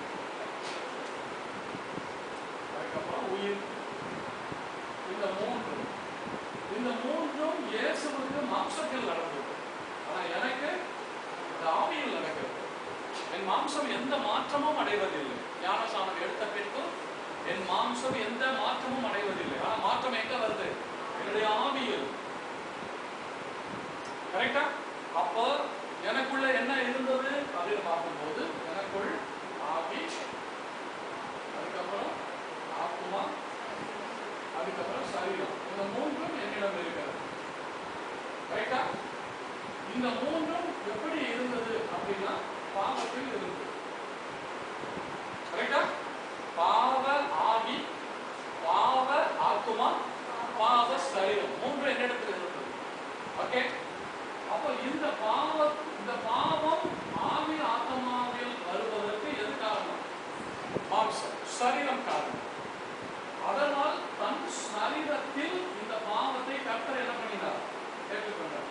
S1: அதுக்கப்புறம் உயிர் இந்த மூன்று இந்த மூன்றும் இயேசுவுக்கு மாம்சத்தில் நடந்தது ஆனா எனக்கு இந்த ஆவியில் நடக்கிறது என் மாம்சம் எந்த மாற்றமும் அடைவதில்லை ஞானசானம் எடுத்த பின்பு என் மாம்சம் எந்த மாற்றமும் அடைவதில்லை ஆனா மாற்றம் எங்க வருது என்னுடைய ஆவியில் கரெக்டா அப்போ எனக்குள்ள என்ன இருந்தது அப்படின்னு பார்க்கும்போது எனக்குள் ஆவி அதுக்கப்புறம் ஆத்மா அதுக்கப்புறம் சரீரம் இந்த மூன்றும் என்னிடம் இருக்கிறது கரெக்டா இந்த மூன்றும் எப்படி இருந்தது அப்படின்னா பாவத்தில் இருந்தது கரெக்டா பாவ ஆவி பாவ ஆத்மா பாவ சரீரம் மூன்று என்னிடத்தில் இருந்தது ஓகே அப்போ இந்த பாவ இந்த பாவம் ஆவி ஆத்மாவில் வருவதற்கு எது காரணம் மாம்சம் சரீரம் காரணம் அதனால் தன் சரீரத்தில் இந்த பாவத்தை கர்த்தர் என்ன பண்ணினார் ஏற்றுக்கொண்டார்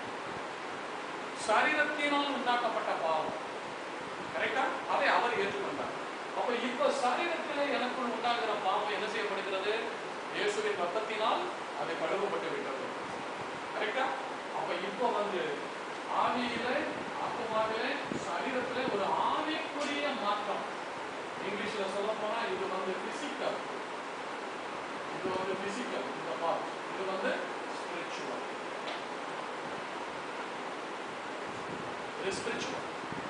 S1: சரீரத்தினால் உண்டாக்கப்பட்ட பாவம் கரெக்டா அதை அவர் ஏற்றுக்கொண்டார் அப்ப இப்ப சரீரத்திலே எனக்குள் உண்டாகிற பாவம் என்ன செய்யப்படுகிறது இயேசுவின் ரத்தத்தினால் அது கழுவப்பட்டு விட்டது கரெக்டா அப்ப இப்ப வந்து ஆவியிலே ஆத்மாவிலே சரீரத்திலே ஒரு ஆவிக்குரிய மாற்றம் இங்கிலீஷ்ல சொல்ல போனா இது வந்து பிசிக்கல் இது வந்து பிசிக்கல் இந்த பார்ட் இது வந்து ஸ்பிரிச்சுவல் இது ஸ்பிரிச்சுவல்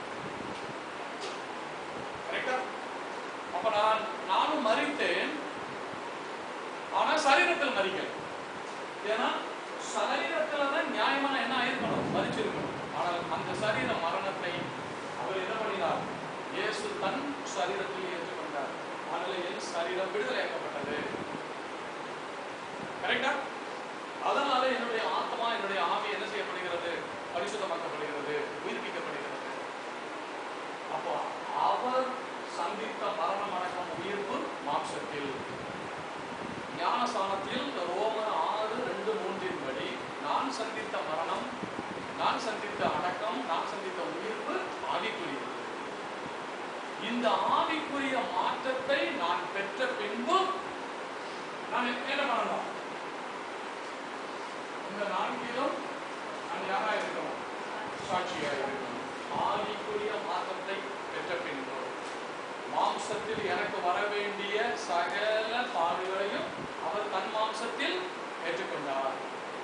S1: கரெக்டா அப்ப நான் நானும் மறித்தேன் ஆனா சரீரத்தில் மறிக்கல ஏன்னா சரீரத்துல தான் நியாயமான என்ன ஆயிருக்கணும் மறிச்சிருக்கணும் ஆனால் அந்த சரீர மரணத்தை அவர் என்ன பண்ணினார் இயேசு தன் சரீரத்தில் ஏற்றுக்கொண்டார் அதனால என் சரீரம் விடுதலையாக்கப்பட்டது கரெக்டா அதனால என்னுடைய ஆத்மா என்னுடைய ஆவி என்ன செய்யப்படுகிறது பரிசுத்தமாக்கப்படுகிறது உயிர்ப்பிக்கப்படுகிறது அப்போ அவர் சந்தித்த மரணம் அடக்கம் உயிர்ப்பு மாம்சத்தில் ஞானஸ்தானத்தில் ரோமர் ஆறு ரெண்டு மூன்றின் படி நான் சந்தித்த மரணம் நான் சந்தித்த அடக்கம் நான் சந்தித்த உயிர்ப்பு ஆவிக்குரியது இந்த ஆவிக்குரிய மாற்றத்தை நான் பெற்ற பின்பு நான் என்ன பண்ணணும் இந்த நான்கிலும் நான் யாரா இருக்கணும் சாட்சியா இருக்கணும் ஆவிக்குரிய மாற்றத்தை பெற்ற பின்பு மாம்சத்தில் எனக்கு வர வேண்டிய சகல பாடுகளையும் அவர் தன் மாம்சத்தில் ஏற்றுக்கொண்டார்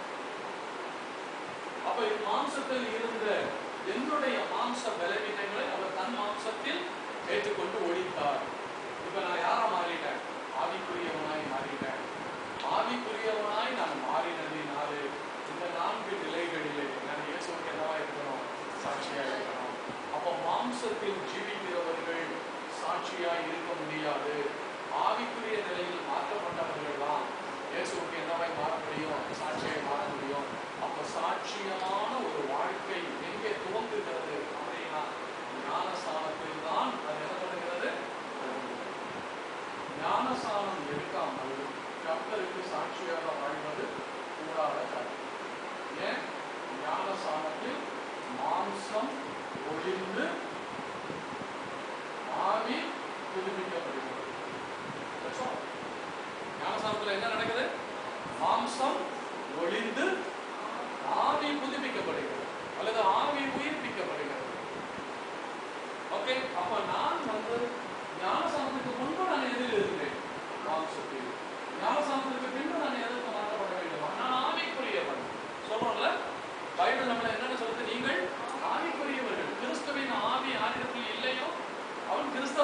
S1: அப்ப இந்த மாம்சத்தில் இருந்த என்னுடைய மாம்ச பலவீனங்களை அவர் தன் மாம்சத்தில் ஏற்றுக்கொண்டு ஒழித்தார் இப்ப நான் யாரா மாறிட்டேன் ஆவிக்குரியவனாய் மாறிட்டேன் ஆவிக்குரியவனாய் நான் மாறினதினாலே இந்த நான்கு நிலைகளிலே நான் இயேசுவுக்கு என்னவா இருக்கணும் சாட்சியா இருக்கணும் அப்போ மாம்சத்தில் ஜீவிக்கிறவர்கள் சாட்சியாய் இருக்க முடியாது ஆவிக்குரிய நிலையில் மாற்றப்பட்டவர்கள் தான் இயேசுவுக்கு என்னவாய் மாற முடியும் சாட்சியாய் மாற முடியும் அப்ப சாட்சியமான ஒரு வாழ்க்கை எங்கே துவங்குகிறது அப்படின்னா ஞானஸ்தானத்தில் தான் அது என்ன பண்ணுகிறது ஞானஸ்தானம் எடுக்காமல் கர்த்தருக்கு சாட்சியாக வாழ்வது கூடாத காரியம் ஏன் ஞானஸ்தானத்தில் மாம்சம் ஒழிந்து ஆவி புதுப்பிக்கப்படுகிறது That's all. ஞானஸ்தானத்துல என்ன நடக்குது மாம்சம் ஒளிந்து ஆவி புதுப்பிக்கப்படுகிறது அல்லது ஆவி உயிர்ப்பிக்கப்படுகிறது ஓகே அப்ப நான் வந்து ஞானஸ்தானத்துக்கு முன்பு நான் எதில் இருந்தேன் மாம்சத்தில் ஞானஸ்தானத்துக்கு பின்பு நான் எதற்கு மாற்றப்பட வேண்டும் நான் ஆவிக்குரியவன் சொல்றோம்ல பைபிள் நம்மள என்னன்னு சொல்லுது நீங்கள் ஆவிக்குரியவர்கள் கிறிஸ்துவின் ஆவி யாரிடத்தில் இல்லையோ அவன் கிறிஸ்தவ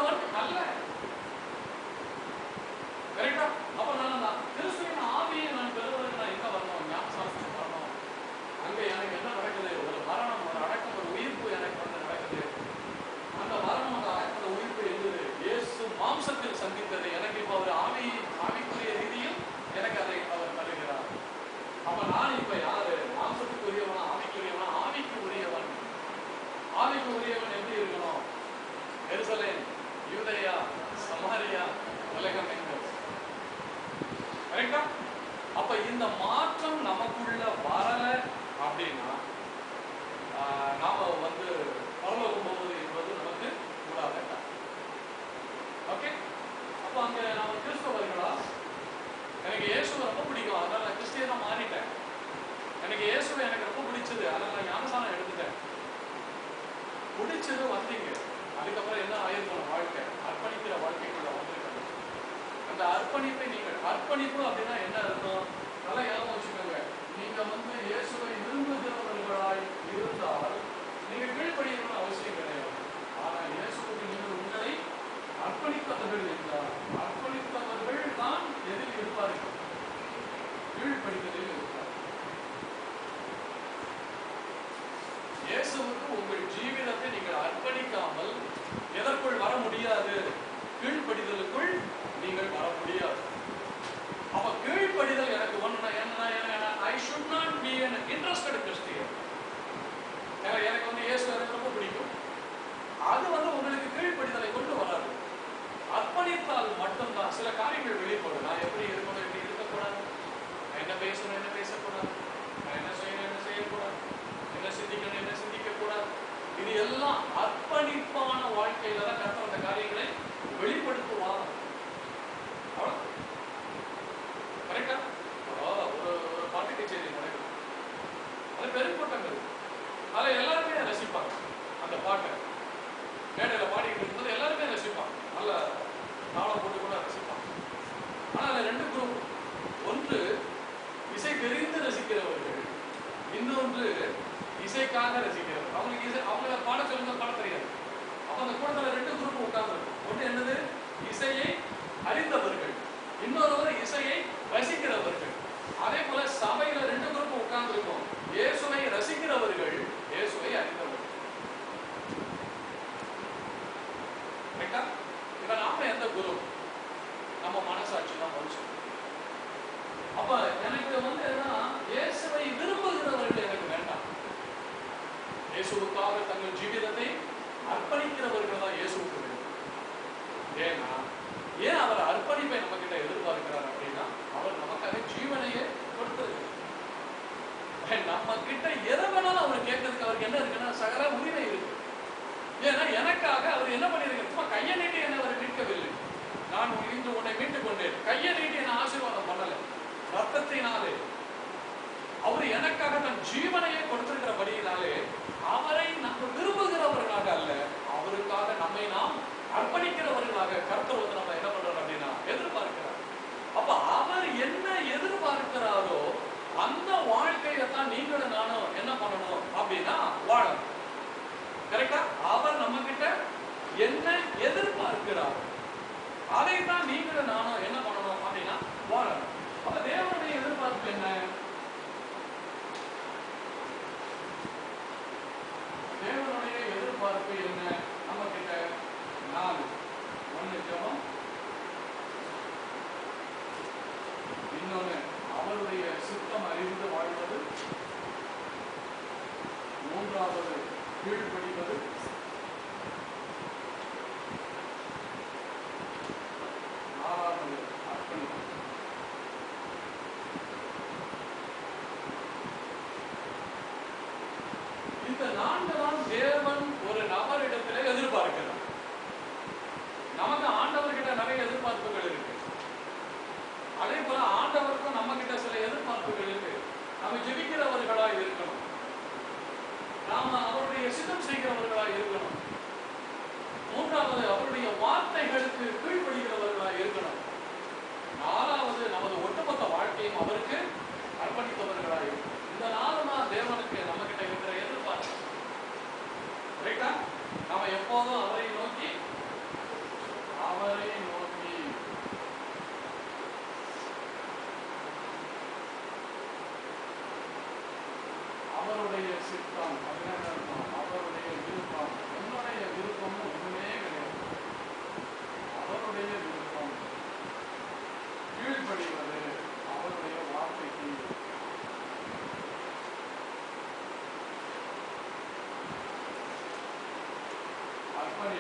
S1: யூதேயா சமாரியா உலகம் எங்கும் கரெக்டா அப்ப இந்த மாற்றம் நமக்குள்ள வரல அப்படின்னா ஆஹ், நாம வந்து பரலோகம் போவது என்பது நமக்கு கூடாத ஓகே அப்ப அங்க நாம கிறிஸ்தவர்களா எனக்கு இயேசுவை ரொம்ப பிடிக்கும் அதனால நான் கிறிஸ்டியனா மாறிட்டேன் எனக்கு இயேசுவை எனக்கு ரொம்ப பிடிச்சது அதனால நான் ஞானசானம் எடுத்துட்டேன் பிடிச்சது வந்தீங்க அதுக்கப்புறம் என்ன ஆயிருக்கணும் வாழ்க்கை அர்ப்பணிக்கிற வாழ்க்கைக்குள்ள வந்திருக்கணும் அந்த அர்ப்பணிப்பை நீங்கள் அர்ப்பணிப்பு அப்படின்னா என்ன அர்த்தம் நல்லா ஞாபகம் வச்சுக்கோங்க நீங்க வந்து இயேசுவை விரும்புகிறவர்களாய் இருந்தால் நீங்க கீழ்ப்படியணும்னு அவசியம் கிடையாது ஆனா இயேசுவுக்கு நீங்கள் உங்களை அர்ப்பணித்தவர்கள் என்றால் அர்ப்பணித்தவர்கள் தான் எதில் இருப்பார்கள் கீழ்ப்படித்ததில் இருப்பார் இயேசுவுக்கு உங்கள் ஜீவிதத்தை நீங்கள் அர்ப்பணிக்காமல் எதற்குள் வர முடியாது கீழ்ப்படிதலுக்குள் நீங்கள் வர முடியாது அப்ப கீழ்ப்படிதல் எனக்கு ஒண்ணு என்ன I should not be an interested Christian எனக்கு வந்து இயேசு எனக்கு ரொம்ப பிடிக்கும் அது வந்து உங்களுக்கு கீழ்ப்படிதலை கொண்டு வராது அர்ப்பணித்தால் மட்டும்தான் சில காரியங்கள் வெளிப்படும் நான் எப்படி இருக்கணும் எப்படி இருக்கக்கூடாது நான் என்ன பேசணும் என்ன பேசக்கூடாது நான் என்ன செய்யணும் என்ன செய்யக்கூடாது என்ன சிந்திக்கணும் என்ன சிந்திக்க கூடாது இது எல்லாம் அர்ப்பணிப்பான வாழ்க்கையில தான் கர்த்தர் அந்த காரியங்களை வெளிப்படுத்துவார் அவ்வளவு கரெக்டா ஒரு ஒரு பாட்டு கச்சேரி நடக்குது அது பெருங்கூட்டங்கள் அதில் எல்லாருமே ரசிப்பாங்க அந்த பாட்டை மேடையில் பாடிக்கிட்டு இருக்கும்போது எல்லாருமே ரசிப்பாங்க நல்ல தாளம் போட்டு கூட ரசிப்பாங்க ஆனால் அதில் ரெண்டு குரூப் ஒன்று இசை தெரிந்து ரசிக்கிறவர்கள் இன்னொன்று இசைக்காக ரசிக்கிறவர்கள் அவங்களுக்கு இசை அவங்க பாட சொல்லுங்க பாட தெரியாது அப்ப அந்த கூட்டத்தில் ரெண்டு குரூப் உட்கார்ந்து ஒன்று என்னது இசையை அறிந்தவர்கள் இன்னொருவர் இசையை ரசிக்கிறவர்கள் அதே போல சபையில ரெண்டு குரூப் உட்கார்ந்துருக்கும் இயேசுவை ரசிக்கிறவர்கள் இயேசுவை அறிந்தவர்கள் கரெக்டா இப்ப நாம எந்த குரு நம்ம மனசாட்சி தான் மனுஷன் அப்ப எனக்கு வந்து என்னன்னா இயேசுவை விரும்புகிறவர்கள் எனக்கு வேண்டாம் இயேசுவுக்காக தங்கள் ஜீவிதத்தை அர்ப்பணிக்கிறவர்கள் தான் இயேசுவுக்கு வேண்டும் ஏன்னா ஏன் அவர் அர்ப்பணிப்பை நம்ம கிட்ட எதிர்பார்க்கிறார் அப்படின்னா அவர் நமக்காக ஜீவனையே கொடுத்திருக்கிறார் நம்ம கிட்ட எதை வேணாலும் அவர் கேட்கறதுக்கு அவருக்கு என்ன இருக்குன்னா சகல உரிமை இருக்கு ஏன்னா எனக்காக அவர் என்ன பண்ணிருக்காரு சும்மா கையை நீட்டி என்ன அவர் மீட்கவில்லை நான் இன்று உன்னை மீட்டுக் கொண்டேன் கையை நீட்டி என்ன ஆசீர்வாதம் பண்ணல ரத்தத்தினாலே அவர் எனக்காக தன் ஜீவனையே கொடுத்திருக்கிறபடியினாலே அவரை நம்ம விரும்புகிறவர்களாக அல்ல அவருக்காக நம்மை நாம் அர்ப்பணிக்கிறவர்களாக கர்த்தர் வந்து நம்ம என்ன பண்றாரு அப்படின்னா எதிர்பார்க்கிறார் அப்ப அவர் என்ன எதிர்பார்க்கிறாரோ அந்த வாழ்க்கையை தான் நீங்களும் நானும் என்ன பண்ணணும் அப்படின்னா வாழணும் கரெக்டா அவர் நம்ம கிட்ட என்ன எதிர்பார்க்கிறார் அதை தான் நீங்களும் நானும் என்ன பண்ணணும் அப்படின்னா வாழணும் அப்ப தேவனுடைய எதிர்பார்ப்பு என்ன தேவனுடைய எதிர்பார்ப்பு என்ன நம்ம கிட்ட நாலு ஒண்ணு ஜெபம் இன்னொன்னு அவருடைய சித்தம் அறிந்து வாழ்வது மூன்றாவது கீழ்ப்படிவது நாலாவது அர்ப்பணிப்பு இந்த நான்கு தான் தேவன் ஒரு நபரிடத்திலே எதிர்பார்க்கிறார் நமக்கு ஆண்டவர்கிட்ட நிறைய எதிர்பார்ப்புகள் இருக்கு அதே போல ஆண்டவருக்கும் நம்ம கிட்ட சில எதிர்பார்ப்புகள் இருக்கு நம்ம ஜெபிக்கிறவர்களா இருக்கணும் நாம அவருடைய சித்தம் செய்கிறவர்களா இருக்கணும் மூன்றாவது அவருடைய வார்த்தைகளுக்கு கீழ்ப்படுகிறவர்களா இருக்கணும் நாலாவது நமது ஒட்டுமொத்த வாழ்க்கையும் அவருக்கு அர்ப்பணித்தவர்களா இருக்கணும் இந்த நாலு தான் தேவனுக்கு நம்ம கிட்ட இருக்கிற எதிர்பார்ப்பு ரைட்டா நாம எப்போதும் அவரை நோக்கி அவரை நோக்கி அவருடைய சித்தம் அப்படின்னா என்ன அர்த்தம்? அவருடைய விருப்பம் என்னுடைய விருப்பம் ஒண்ணுமே கிடையாது அவருடைய விருப்பம் கீழ்ப்படிவது அவருடைய வார்த்தைக்கு அர்ப்பணி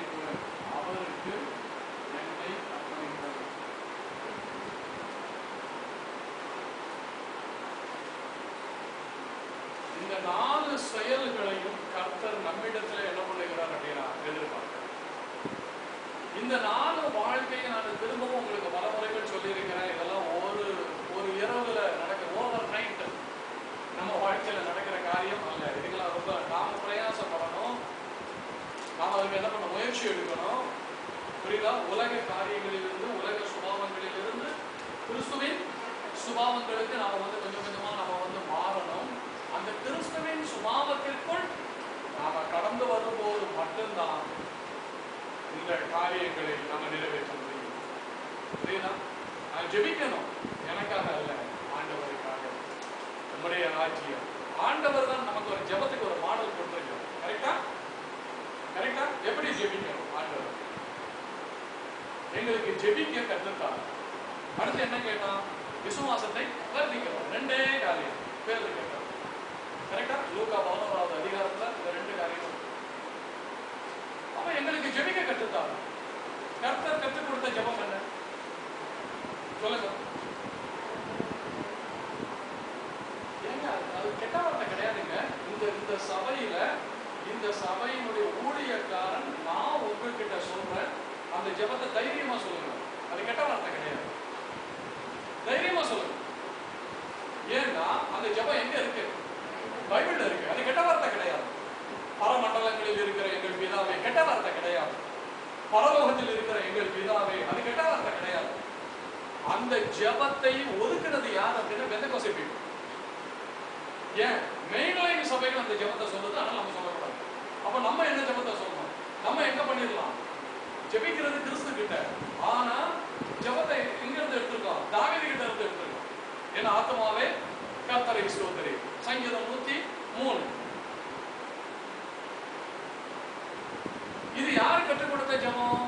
S1: செயல்களையும் கர்த்தர் நம்மிடத்துல என்ன பண்ணுகிறார் அப்படின்னா எதிர்பார்க்கிறார் இந்த நாலு வாழ்க்கையை நான் திரும்பவும் உங்களுக்கு பல முறைகள் சொல்லியிருக்கிறேன் இதெல்லாம் ஒரு ஒரு இரவுல நடக்கிற ஓவர் நைட் நம்ம வாழ்க்கையில நடக்கிற காரியம் அல்ல இதுக்கெல்லாம் ரொம்ப நாம பிரயாசப்படணும் நாம அதுக்கு என்ன பண்ண முயற்சி எடுக்கணும் புரியுதா உலக காரியங்களிலிருந்து உலக சுபாவங்களிலிருந்து கிறிஸ்துவின் சுபாவங்களுக்கு நாம வந்து கொஞ்சம் கொஞ்சமா நாம வந்து மாறணும் அந்த கிறிஸ்துவின் சுபாவத்திற்குள் நாம கடந்து வரும்போது மட்டும்தான் இந்த காரியங்களை நம்ம நிறைவேற்ற முடியும் புரியுதா நான் ஜெபிக்கணும் எனக்காக அல்ல ஆண்டவருக்காக நம்முடைய ராஜ்யம் ஆண்டவர் தான் நமக்கு ஒரு ஜெபத்துக்கு ஒரு மாடல் கொடுத்துருக்கார் கரெக்டா கரெக்டா எப்படி ஜெபிக்கணும் ஆண்டவர் எங்களுக்கு ஜெபிக்க கற்றுத்தார் அடுத்து என்ன கேட்டான் விசுவாசத்தை வர்ணிக்கிறோம் ரெண்டே காரியம் பேர் கேட்டார் கரெக்டா லூக்கா பதினோராவது அதிகாரத்துல இந்த ரெண்டு காரியம் அவன் எங்களுக்கு ஜெபிக்க கற்றுத்தார் கர்த்தர் கற்றுக் கொடுத்த ஜெபம் என்ன சொல்லுங்க ஏங்க அது- அது கெட்ட வார்த்தை கிடையாதுங்க இந்த இந்த சபையில இந்த சபையினுடைய ஊழியக்காரன் நான் உங்ககிட்ட சொல்றேன் அந்த ஜெபத்தை தைரியமா சொல்லுங்க அது கெட்ட வார்த்தை கிடையாது தைரியமா சொல்லுங்க ஏன்னா அந்த ஜெபம் எங்க இருக்கு பைபிள்ல இருக்கு அது கெட்ட வார்த்தை கிடையாது பரமண்டலங்களில் இருக்கிற எங்கள் பிதாவே கெட்ட வார்த்தை கிடையாது பரலோகத்தில் இருக்கிற எங்கள் பிதாவே அது கெட்ட வார்த்தை கிடையாது அந்த ஜெபத்தை ஒதுக்குனது யார் அப்படின்னா பெந்தகோசை people. ஏன் மெயின்லைன் சபைகள் அந்த ஜெபத்தை சொல்லுது ஆனால் நம்ம சொல்லக்கூடாது அப்ப நம்ம என்ன ஜெபத்தை சொல்லணும் நம்ம எங்க பண்ணிடலாம் ஜெபிக்கிறது கிறிஸ்து கிட்ட ஆனா ஜெபத்தை எங்க இருந்து எடுத்திருக்கோம் தாவீது கிட்ட இருந்து எடுத்திருக்கோம் ஏன்னா ஆத்மாவே கர்த்தரை ஸ்தோத்திரி சங்கீதம் நூத்தி மூணு இது யார் கற்றுக் கொடுத்த ஜெபம்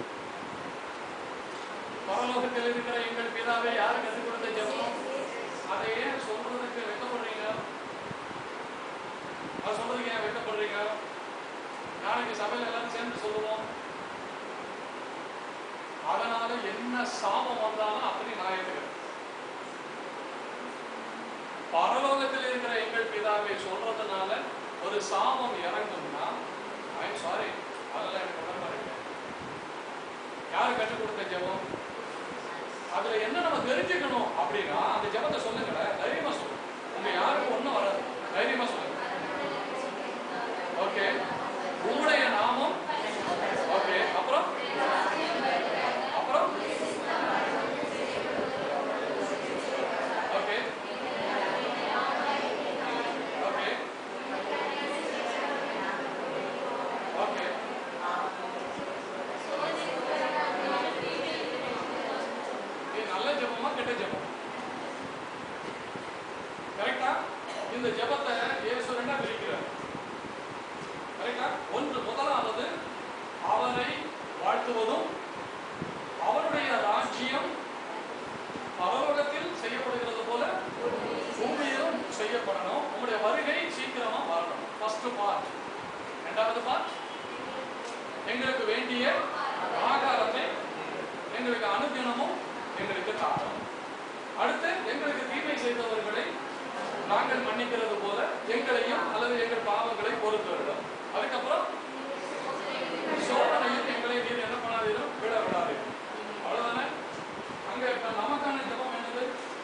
S1: பரலோகத்தில் இருக்கிற எங்கள் பிதாவை யார் கற்றுக் கொடுத்த ஜெபம் அதை ஏன் சொல்றதுக்கு வெட்கப்படுறீங்க அது சொல்றதுக்கு ஏன் வெட்கப்படுறீங்க நாளைக்கு சபையில எல்லாரும் சேர்ந்து சொல்லுவோம் அதனால என்ன சாபம் வந்தாலும் அப்படி நான் ஏத்துக்கிறேன் பரலோகத்தில் இருக்கிற எங்கள் பிதாவை சொல்றதுனால ஒரு சாபம் இறங்கும்னா ஐ சாரி அதெல்லாம் எனக்கு உடன்பாடு இல்லை. யாரு கற்றுக் கொடுத்த ஜெபம் அதுல என்ன நம்ம தெரிஞ்சுக்கணும் அப்படின்னா அந்த ஜெபத்தை சொல்லுங்களேன் தைரியமா சொல்லுங்க உங்க யாருக்கும் ஒண்ணும் வராது தைரியமா சொல்லுங்க ஓகே உங்களுடைய நாமம் ஓகே அப்புறம் அப்புறம் ஓகே ஓகே ஓகே இது நல்ல ஜெபமா கெட்ட ஜெபம் கரெக்டா இந்த ஜெபத்தை இயேசு ரெண்டா பிரிக்கிறார் கரெக்டா ஒன்று முதலாவது அவரை வாழ்த்துவதும் அவருடைய ராஜ்யம் பரலோகத்தில் செய்யப்படுகிறது போல பூமியிலும் செய்யப்படணும் உங்களுடைய வருகை சீக்கிரமா வரணும் ஃபர்ஸ்ட் பார்ட் இரண்டாவது பார்ட் எங்களுக்கு வேண்டிய ஆகாரத்தை எங்களுக்கு அனுதினமும் எங்களுக்கு தாரும் அடுத்து எங்களுக்கு தீமை செய்தவர்களை நாங்கள் மன்னிக்கிறது போல எங்களையும் அல்லது எங்கள் பாவங்களை பொறுத்து விடும் அதுக்கப்புறம் சோதனையில் எங்களை நீர் என்ன பண்ணாதீரும் விட விடாதீரும் அவ்வளவுதானே அங்க இப்ப நமக்கான ஜெபம் என்னது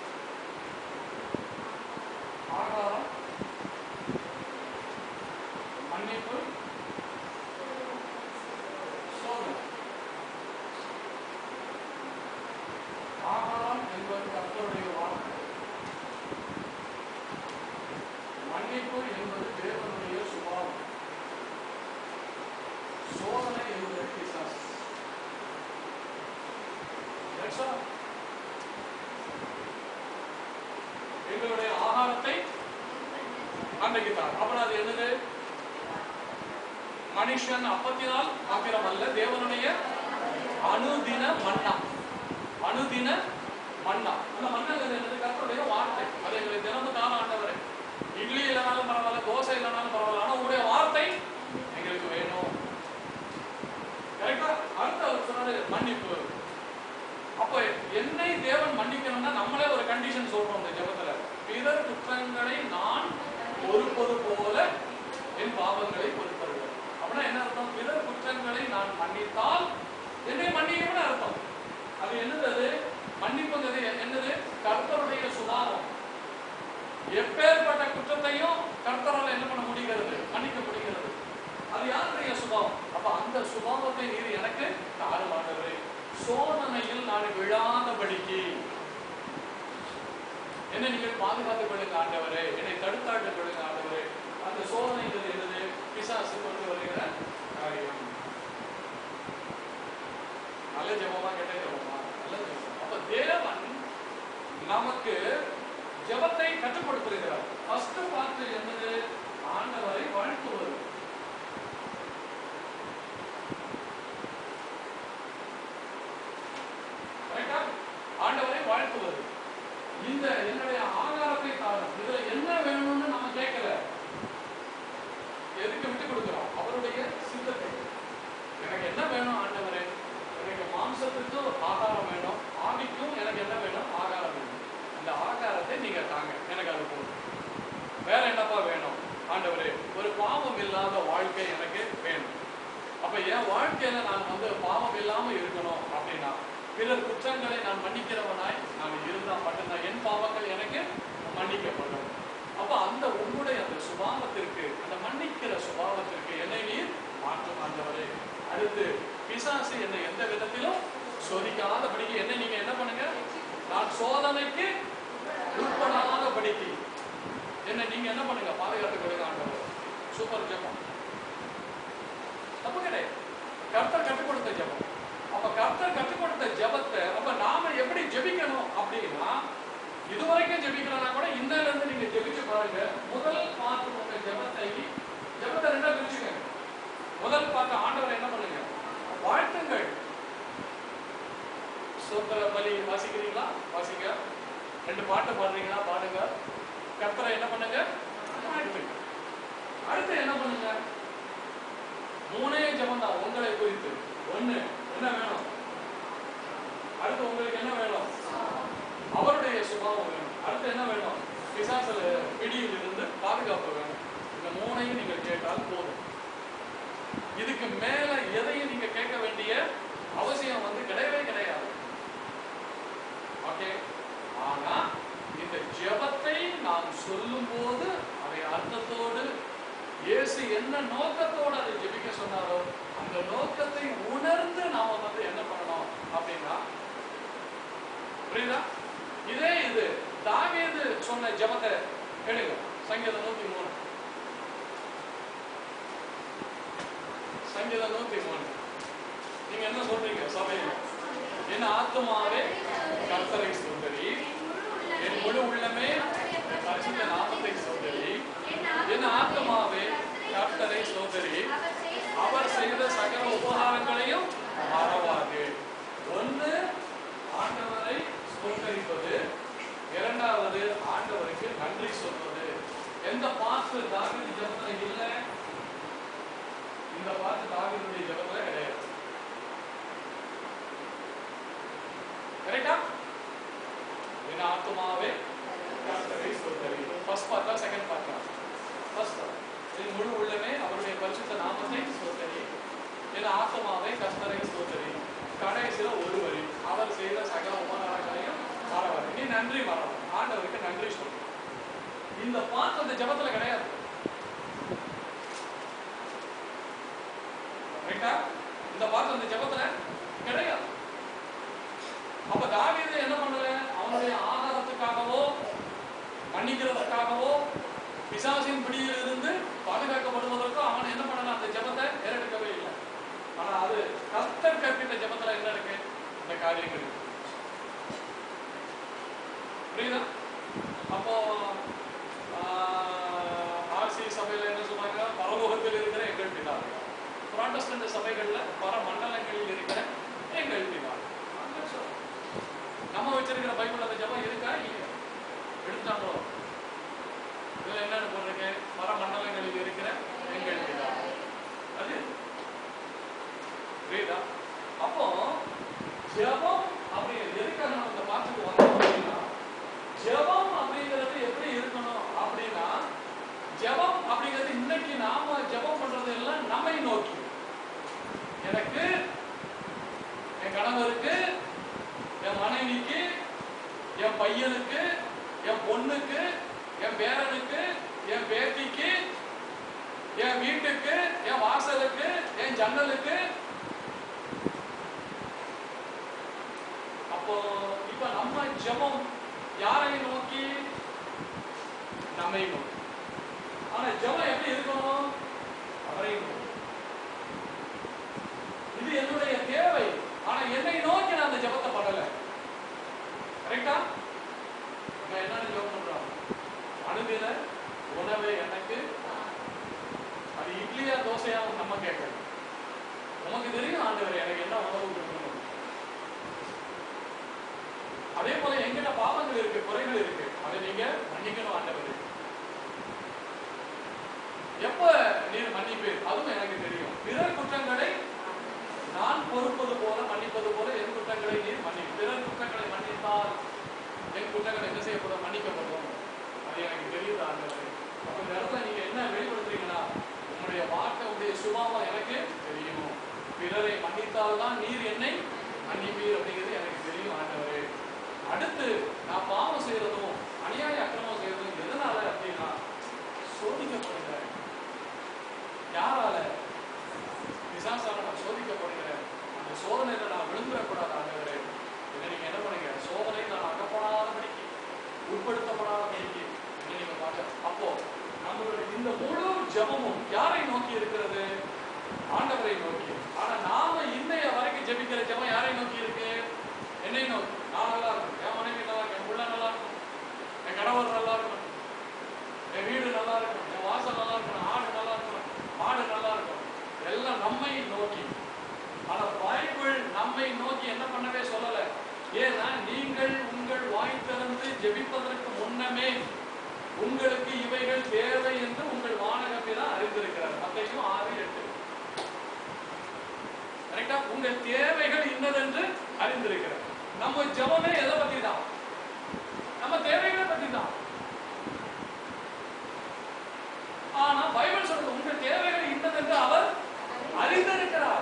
S1: ஆகாரம் மன்னிப்பு சோதனை ஆகாரம் என்பது கர்த்தருடைய வார்த்தை மன்னிப்பு என்பது தேவனுடைய சுபாவம் சோதனை என்பது பிசாசு That's all. எங்களுடைய ஆகாரத்தை அன்றைக்கு தான் அப்புறம் அது என்னது மனுஷன் அப்பத்தினால் மாத்திரம் அல்ல தேவனுடைய அனுதின மன்னா அனுதின மன்னா அந்த மன்னாங்கிறது என்னது கர்த்தருடைய வார்த்தை அது எங்களுக்கு தினமும் தான ஆண்டவரே இட்லி இல்லைனாலும் பரவாயில்ல தோசை இல்லைனாலும் பரவாயில்ல ஆனா உங்களுடைய வார்த்தை எங்களுக்கு வேணும் கரெக்டா அடுத்த அவர் சொன்னாரு மன்னிப்பு அப்போ என்னை தேவன் மன்னிக்கணும்னா நம்மளே ஒரு கண்டிஷன் சொல்றோம் இந்த ஜெபத்துல பிறர் குற்றங்களை நான் பொறுப்பது போல என் பாவங்களை பொறுத்தருங்கள் அப்படின்னா என்ன அர்த்தம் பிறர் குற்றங்களை நான் மன்னித்தால் என்னை மன்னிக்கணும்னு அர்த்தம் அது என்னது அது மன்னிப்புங்கிறது என்னது கர்த்தருடைய சுபாவம் எப்பேற்பட்ட குற்றத்தையும் கர்த்தரால் என்ன பண்ண முடிகிறது மன்னிக்க முடிகிறது அது யாருடைய சுபாவம் அப்ப அந்த சுபாவத்தை நீர் எனக்கு தாருமானவரே சோதனையில் நான் விழாதபடிக்கு என்னை நீங்கள் பாதுகாத்துக் கொள்ளுங்க ஆண்டவரே என்னை தடுத்தாட்டுக் கொள்ளுங்க ஆண்டவரே அந்த சோதனைங்கிறது என்னது பிசாசு கொண்டு வருகிற காரியம் நல்ல ஜெபமா கெட்ட ஜெபமா நல்ல ஜெபம் அப்ப தேவன் நமக்கு ஜெபத்தை கற்றுக் கொடுத்திருக்கிறார் ஃபர்ஸ்ட் பார்த்து என்னது ஆண்டவரை வாழ்த்துவது கரெக்டா ஆண்டவரை வாழ்த்துவது இந்த என்னுடைய ஆகாரத்தை தாரும் இதுல என்ன வேணும்னு நம்ம கேட்கல எதுக்கு விட்டு கொடுக்கிறோம் அவருடைய சித்தத்தை எனக்கு என்ன வேணும் ஆண்டவரே எனக்கு மாம்சத்துக்கு ஆகாரம் வேணும் ஆவிக்கும் எனக்கு என்ன வேணும் ஆகாரம் வேணும் அந்த ஆகாரத்தை நீங்க தாங்க எனக்கு அது போதும் வேற என்னப்பா வேணும் ஆண்டவரே ஒரு பாவம் இல்லாத வாழ்க்கை எனக்கு வேணும் அப்ப என் வாழ்க்கையில நான் வந்து பாவம் இல்லாம இருக்கணும் அப்படின்னா பிறர் குற்றங்களை நான் மன்னிக்கிறவனாய் நான் இருந்தா மட்டும்தான் என் பாவங்கள் எனக்கு மன்னிக்கப்படும் அப்ப அந்த உங்களுடைய அந்த சுபாவத்திற்கு அந்த மன்னிக்கிற சுபாவத்திற்கு என்னை நீர் மாற்றும் ஆண்டவரே அடுத்து பிசாசு என்னை எந்த விதத்திலும் சோதிக்காதபடிக்கு என்னை நீங்க என்ன பண்ணுங்க நான் சோதனைக்கு உட்படாதபடிக்கு என்ன நீங்க என்ன பண்ணுங்க பாதுகாத்து கொடுங்க ஆண்டவர் சூப்பர் ஜெபம் தப்பு கிடையாது கர்த்தர் கற்றுக் கொடுத்த ஜெபம் அப்ப கர்த்தர் கற்றுக் கொடுத்த ஜெபத்தை அப்ப நாம எப்படி ஜெபிக்கணும் அப்படின்னா இதுவரைக்கும் ஜெபிக்கலன்னா கூட இன்னையில இருந்து நீங்க ஜெபிச்சு பாருங்க முதல் பார்த்து உங்க ஜெபத்தை ஜெபத்தை ரெண்டா பிரிச்சுக்கங்க முதல் பார்த்து ஆண்டவர் என்ன பண்ணுங்க வாழ்த்துங்கள் சொந்தர பலி வாசிக்கிறீங்களா வாசிங்க ரெண்டு பாட்டு பாடுறீங்களா பாடுங்க கர்த்தரை என்ன பண்ணுங்க வாழ்த்துங்க அடுத்து என்ன பண்ணுங்க மூணே ஜெபம் தான் உங்களை குறித்து ஒண்ணு என்ன வேணும் அடுத்து உங்களுக்கு என்ன வேணும் அவருடைய சுபாவம் வேணும் அடுத்து என்ன வேணும் பிசாசல பிடியில் இருந்து பாதுகாப்பு வேணும் இந்த மூணையும் நீங்க கேட்டால் போதும் இதுக்கு மேல எதையும் நீங்க கேட்க வேண்டிய அவசியம் வந்து கிடையவே கிடையாது ஓகே ஆனா இந்த ஜெபத்தை நாம் சொல்லும்போது அதை அர்த்தத்தோடு இயேசு என்ன நோக்கத்தோடு அதை ஜெபிக்க சொன்னாரோ அந்த நோக்கத்தை உணர்ந்து நாம வந்து என்ன பண்ணணும் அப்படின்னா புரியுதா இதே இது தாவீது சொன்ன ஜெபத்தை எடுங்க சங்கீதம் நூத்தி மூணு சங்கீதம் நூத்தி மூணு நீங்க என்ன சொல்றீங்க சபையில என் ஆத்மாவே கர்த்தரை சுந்தரி என் முழு உள்ளமே பரிசுத்த நாமத்தை சோதரி என் ஆத்மாவே கர்த்தரை சோதரி அவர் செய்த சகல உபகாரங்களையும் மறவாது ஒன்று ஆண்டவரை ஸ்தோத்தரிப்பது இரண்டாவது ஆண்டவருக்கு நன்றி சொல்வது எந்த பாட்டு தாவீது ஜபத்துல இல்லை இந்த பாட்டு தாவீதுடைய ஜபத்துல கிடையாது கரெக்டா என் ஆத்மாவே கர்த்தரை ஸ்தோத்தரி ஃபர்ஸ்ட் பார்த்தா செகண்ட் பார்த்தா ஃபர்ஸ்ட் என் முழு உள்ளமே அவருடைய பரிசுத்த நாமத்தை ஸ்தோத்தரி என் ஆத்மாவை கர்த்தரை ஸ்தோத்தரி கடைசியில ஒரு வரி அவர் செய்த சகல உபகாரங்களையும் மறவாரு நீ நன்றி மறவார் ஆண்டவருக்கு நன்றி சொல்லு இந்த பாட்டு அந்த ஜபத்துல கிடையாது ரைட்டா இந்த பாட்டு அந்த ஜபத்துல கிடையாது அப்ப தாவீது என்ன பண்ணல அவனுடைய ஆதாரத்துக்காகவோ மன்னிக்கிறதுக்காகவோ பிசாசின் பிடியில் இருந்து பாதுகாக்கப்படுவதற்கோ அவன் என்ன பண்ணல அந்த ஜபத்தை ஏறெடுக்கவே இல்லை ஆனா அது கர்த்தர் கற்பித்த ஜபத்துல என்ன இருக்கு இந்த காரியங்கள் இருக்கு. புரியுதா அப்போ ஆர்சி சபையில என்ன சொன்னாங்க பரலோகத்தில் இருக்கிற எங்கள் பிதாவே புராட்டஸ்டன்ட் சபைகள்ல பர மண்டலங்களில் இருக்கிற எங்கள் பிதாவே அங்க சொல்றாங்க. நம்ம வச்சிருக்கிற பைபிள் அந்த ஜபம் இருக்கா இல்லையா எடுத்தாங்களோ இதுல என்னன்னு போட்டிருக்கு பர மண்டலங்களில் இருக்கிற எங்கள் பிதாவே அது புரியுதா அப்போ ஜெபம் அப்படிங்கிறது எதுக்காக நம்ம இந்த பாட்டுக்கு வந்தோம் அப்படின்னா ஜெபம் அப்படிங்கிறது எப்படி இருக்கணும் அப்படின்னா ஜெபம் அப்படிங்கிறது இன்னைக்கு நாம ஜெபம் பண்றது எல்லாம் நம்மை நோக்கி எனக்கு என் கணவருக்கு என் மனைவிக்கு என் பையனுக்கு என் பொண்ணுக்கு என் பேரனுக்கு என் பேத்திக்கு என் வீட்டுக்கு என் வாசலுக்கு என் ஜன்னலுக்கு அப்போ இப்ப நம்ம ஜெபம் யாரை நோக்கி நம்மை நோக்கி ஆனா ஜெபம் எப்படி இருக்கணும் அவரை நோக்கி இது என்னுடைய தேவை ஆனா என்னை நோக்கி நான் அந்த ஜெபத்தை பண்ணல கரெக்டா நம்ம என்னன்னு ஜெபம் பண்றோம் அனுதின உணவை எனக்கு அது இட்லியா தோசையா நம்ம கேட்கணும் நமக்கு தெரியும் ஆண்டவர் எனக்கு என்ன உணவு கொடுக்கணும் அதே போல எங்கிட்ட பாவங்கள் இருக்கு குறைகள் இருக்கு அதை நீங்க மன்னிக்கணும் ஆண்டவர் எப்ப நீர் மன்னிப்பீர் அதுவும் எனக்கு தெரியும் பிறர் குற்றங்களை நான் பொறுப்பது போல மன்னிப்பது போல என் குற்றங்களை நீர் மன்னி பிறர் குற்றங்களை மன்னித்தால் என் குற்றங்கள் என்ன செய்யப்படும் மன்னிக்கப்படும் அது எனக்கு தெரியுது ஆண்டவரே அப்ப இந்த இடத்துல நீங்க என்ன வெளிப்படுத்துறீங்கன்னா உங்களுடைய வார்த்தை உடைய சுபாவம் எனக்கு தெரியும் பிறரை மன்னித்தால் தான் நீர் என்னை மன்னிப்பீர் அப்படிங்கிறது எனக்கு தெரியும் ஆண்டவரே அடுத்து நான் பாவம் செய்யறதும் அநியாய அக்கிரமம் செய்யறதும் எதனால அப்படின்னா சோதிக்கப்படுகிறேன் யாரால பிசாசால நான் சோதிக்கப்படுகிறேன் அந்த சோதனையில நான் விழுந்துடக்கூடாது ஆண்டவரே இதை நீங்க என்ன பண்ணுங்க சோதனை நான் அகப்படாதபடிக்கு உட்படுத்தப்படாதபடிக்கு இதை நீங்க பாக்க அப்போ நம்மளுடைய இந்த முழு ஜெபமும் யாரை நோக்கி இருக்கிறது ஆண்டவரை நோக்கி ஆனா நாம இன்னைய வரைக்கும் ஜெபிக்கிற ஜெபம் யாரை நோக்கி இருக்கு என்னை நோக்கி நான் நல்லா இருக்கணும் என் மனைவி நல்லா இருக்கும் என் பிள்ளை நல்லா இருக்கும் என் கணவர் நல்லா இருக்கணும் என் வீடு நல்லா இருக்கணும் என் வாசல் நல்லா இருக்கணும் ஆடு நல்லா இருக்கணும் மாடு நல்லா இருக்கணும் எல்லாம் நம்மை நோக்கி ஆனா பைபிள் நம்மை நோக்கி என்ன பண்ணவே சொல்லல ஏன்னா நீங்கள் உங்கள் வாய் திறந்து ஜெபிப்பதற்கு முன்னமே உங்களுக்கு இவைகள் தேவை என்று உங்கள் வானகப்பிதான் அறிந்திருக்கிறார் மத்தையும் ஆறு எட்டு கரெக்டா உங்கள் தேவைகள் இன்னதென்று அறிந்திருக்கிறார் நம்ம ஜெபமே எதை பத்தி தான் நம்ம தேவைகளை பத்தி தான் ஆனா பைபிள் சொல்றது உங்கள் தேவைகள் இன்னதென்று அவர் அறிந்திருக்கிறார்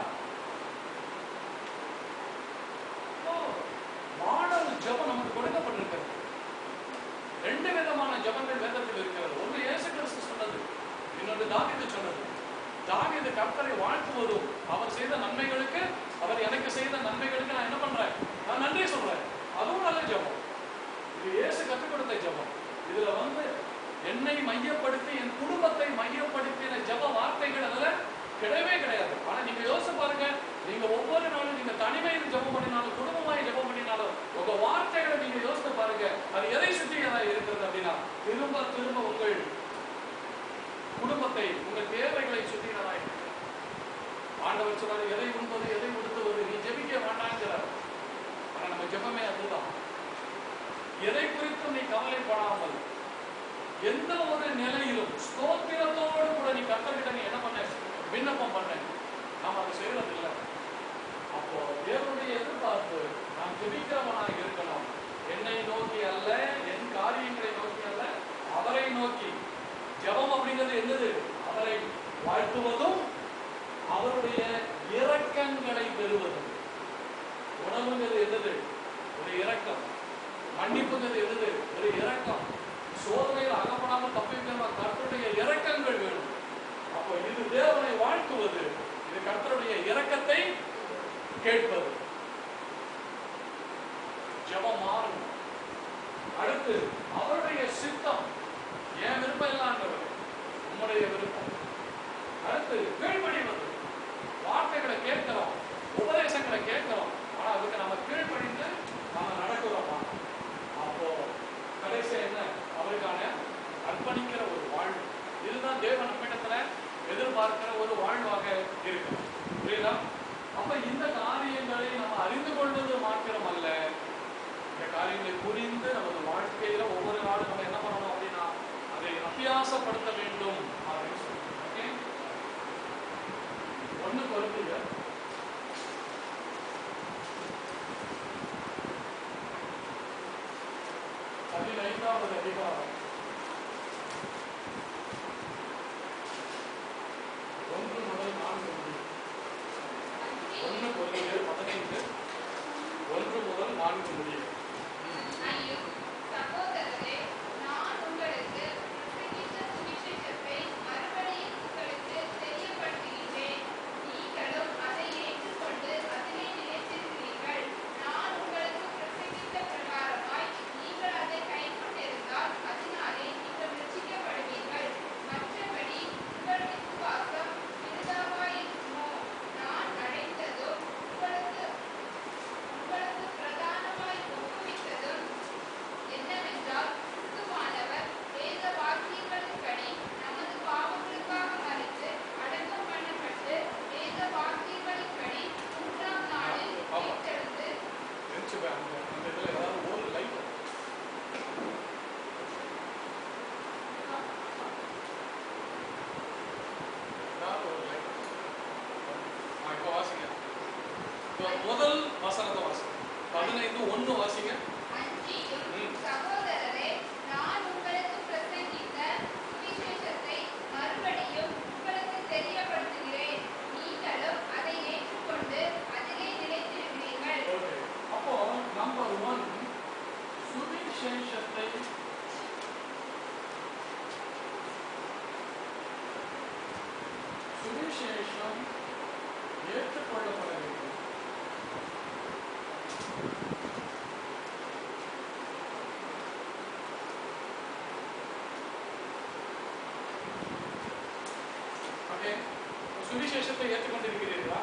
S1: ஓ, மாடல் ஜெபம் நமக்கு கொடுக்கப்பட்டிருக்கிறது ரெண்டு விதமான ஜெபங்கள் வேதத்தில் இருக்கிறது ஒன்று இயேசு கிறிஸ்து சொன்னது இன்னொன்று தாவீது சொன்னது தாவீது கர்த்தரை வாழ்த்துவதும் அவர் செய்த நன்மைகளுக்கு அவர் எனக்கு செய்த நன்மைகளுக்கு நான் என்ன பண்றேன் நான் நன்றி சொல்றேன் அதுவும் நல்ல ஜெபம் இது இயேசு கற்றுக் கொடுத்த ஜெபம் இதுல வந்து என்னை மையப்படுத்தி என் குடும்பத்தை மையப்படுத்தின ஜெப வார்த்தைகள் அதுல கிடையவே கிடையாது ஆனா நீங்க யோசிச்சு பாருங்க நீங்க ஒவ்வொரு நாளும் நீங்க தனிமையில் ஜெபம் பண்ணினாலும் குடும்பமாய் ஜெபம் பண்ணினாலும் உங்க வார்த்தைகளை நீங்க யோசித்து பாருங்க அது எதை சுற்றியதா இருக்கிறது அப்படின்னா திரும்ப திரும்ப உங்கள் குடும்பத்தை உங்கள் தேவைகளை சுற்றினதா இருக்கிறது ஆண்டவர் சொன்னார் எதை உண்பது எதை உடுத்துவது நீ ஜெபிக்க வேண்டாங்கிறார் ஆனா நம்ம ஜெபமே அதுதான் எதை குறித்தும் நீ கவலைப்படாமல் எந்த ஒரு நிலையிலும் ஸ்தோத்திரத்தோடு கூட நீ கத்தர்கிட்ட நீ என்ன பண்ண விண்ணப்பம் பண்ண நாம் அதை செய்யறது இல்லை அப்போ தேவனுடைய எதிர்பார்ப்பு நாம் ஜெபிக்கிறவனாக இருக்கணும் என்னை நோக்கி அல்ல என் காரியங்களை நோக்கி அல்ல அவரை நோக்கி ஜெபம் அப்படிங்கிறது என்னது அவரை வாழ்த்துவதும் அவருடைய இரக்கங்களை பெறுவதும் உணவுங்கிறது என்னது ஒரு இரக்கம் மன்னிப்புங்கிறது என்னது ஒரு இரக்கம் சோதனையில் அகப்படாமல் தப்பிக்கிற கர்த்தருடைய இரக்கங்கள் வேணும் அப்போ இது தேவனை வாழ்த்துவது இது கர்த்தருடைய இரக்கத்தை கேட்பது ஜெபம் மாறும் அடுத்து அவருடைய சித்தம் என் விருப்பம் இல்லாண்டவர் உம்முடைய விருப்பம் அடுத்து கீழ்ப்படிவது வார்த்தைகளை கேட்கிறோம் உபதேசங்களை கேட்கிறோம் ஆனா அதுக்கு நம்ம கீழ்ப்படிந்து நம்ம நடக்கிறோமா அப்போ கடைசி என்ன அவருக்கான அர்ப்பணிக்கிற ஒரு வாழ்வு இதுதான் தேவ நம்மிடத்துல எதிர்பார்க்கிற ஒரு வாழ்வாக இருக்கு புரியுதா அப்ப இந்த காரியங்களை நம்ம அறிந்து கொள்வது மாத்திரம் அல்ல இந்த காரியங்களை புரிந்து நமது வாழ்க்கையில ஒவ்வொரு நாளும் நம்ம என்ன பண்ணணும் அப்படின்னா அதை அபியாசப்படுத்த வேண்டும் அப்படின்னு சொல்றோம் ஓகே ஒண்ணு பொறுத்துங்க பதினைந்தாவது அதிகாரம் வச்சுப்பேன் அந்த அந்த இதில் ஏதாவது ஒரு லைட் ஏதாவது ஒரு லைட் ஆ இப்போ வாசிங்க இப்போ முதல் வசனத்தை வாசிங்க பதினைந்து ஒன்று வாசிங்க
S2: அன்றியும்
S1: ம்.
S2: சகோதரரே, நான் உங்களுக்கு பிரசங்கித்த சுவிசேஷத்தை மறுபடியும் உங்களுக்குத் தெரியப்படுத்துகிறேன். நீங்களும் அதை ஏற்றுக்கொண்டு அதிலே நிலைத்திருக்கிறீர்கள்.
S1: ஓகே அப்போ நம்பர் ஒன் சுவிசேஷத்தை சுவிசேஷம் ஏற்றுக்கொள்ளப்பட வேண்டும் ஓகே சுவிசேஷத்தை ஏற்றுக்கொண்டிருக்கிறீர்களா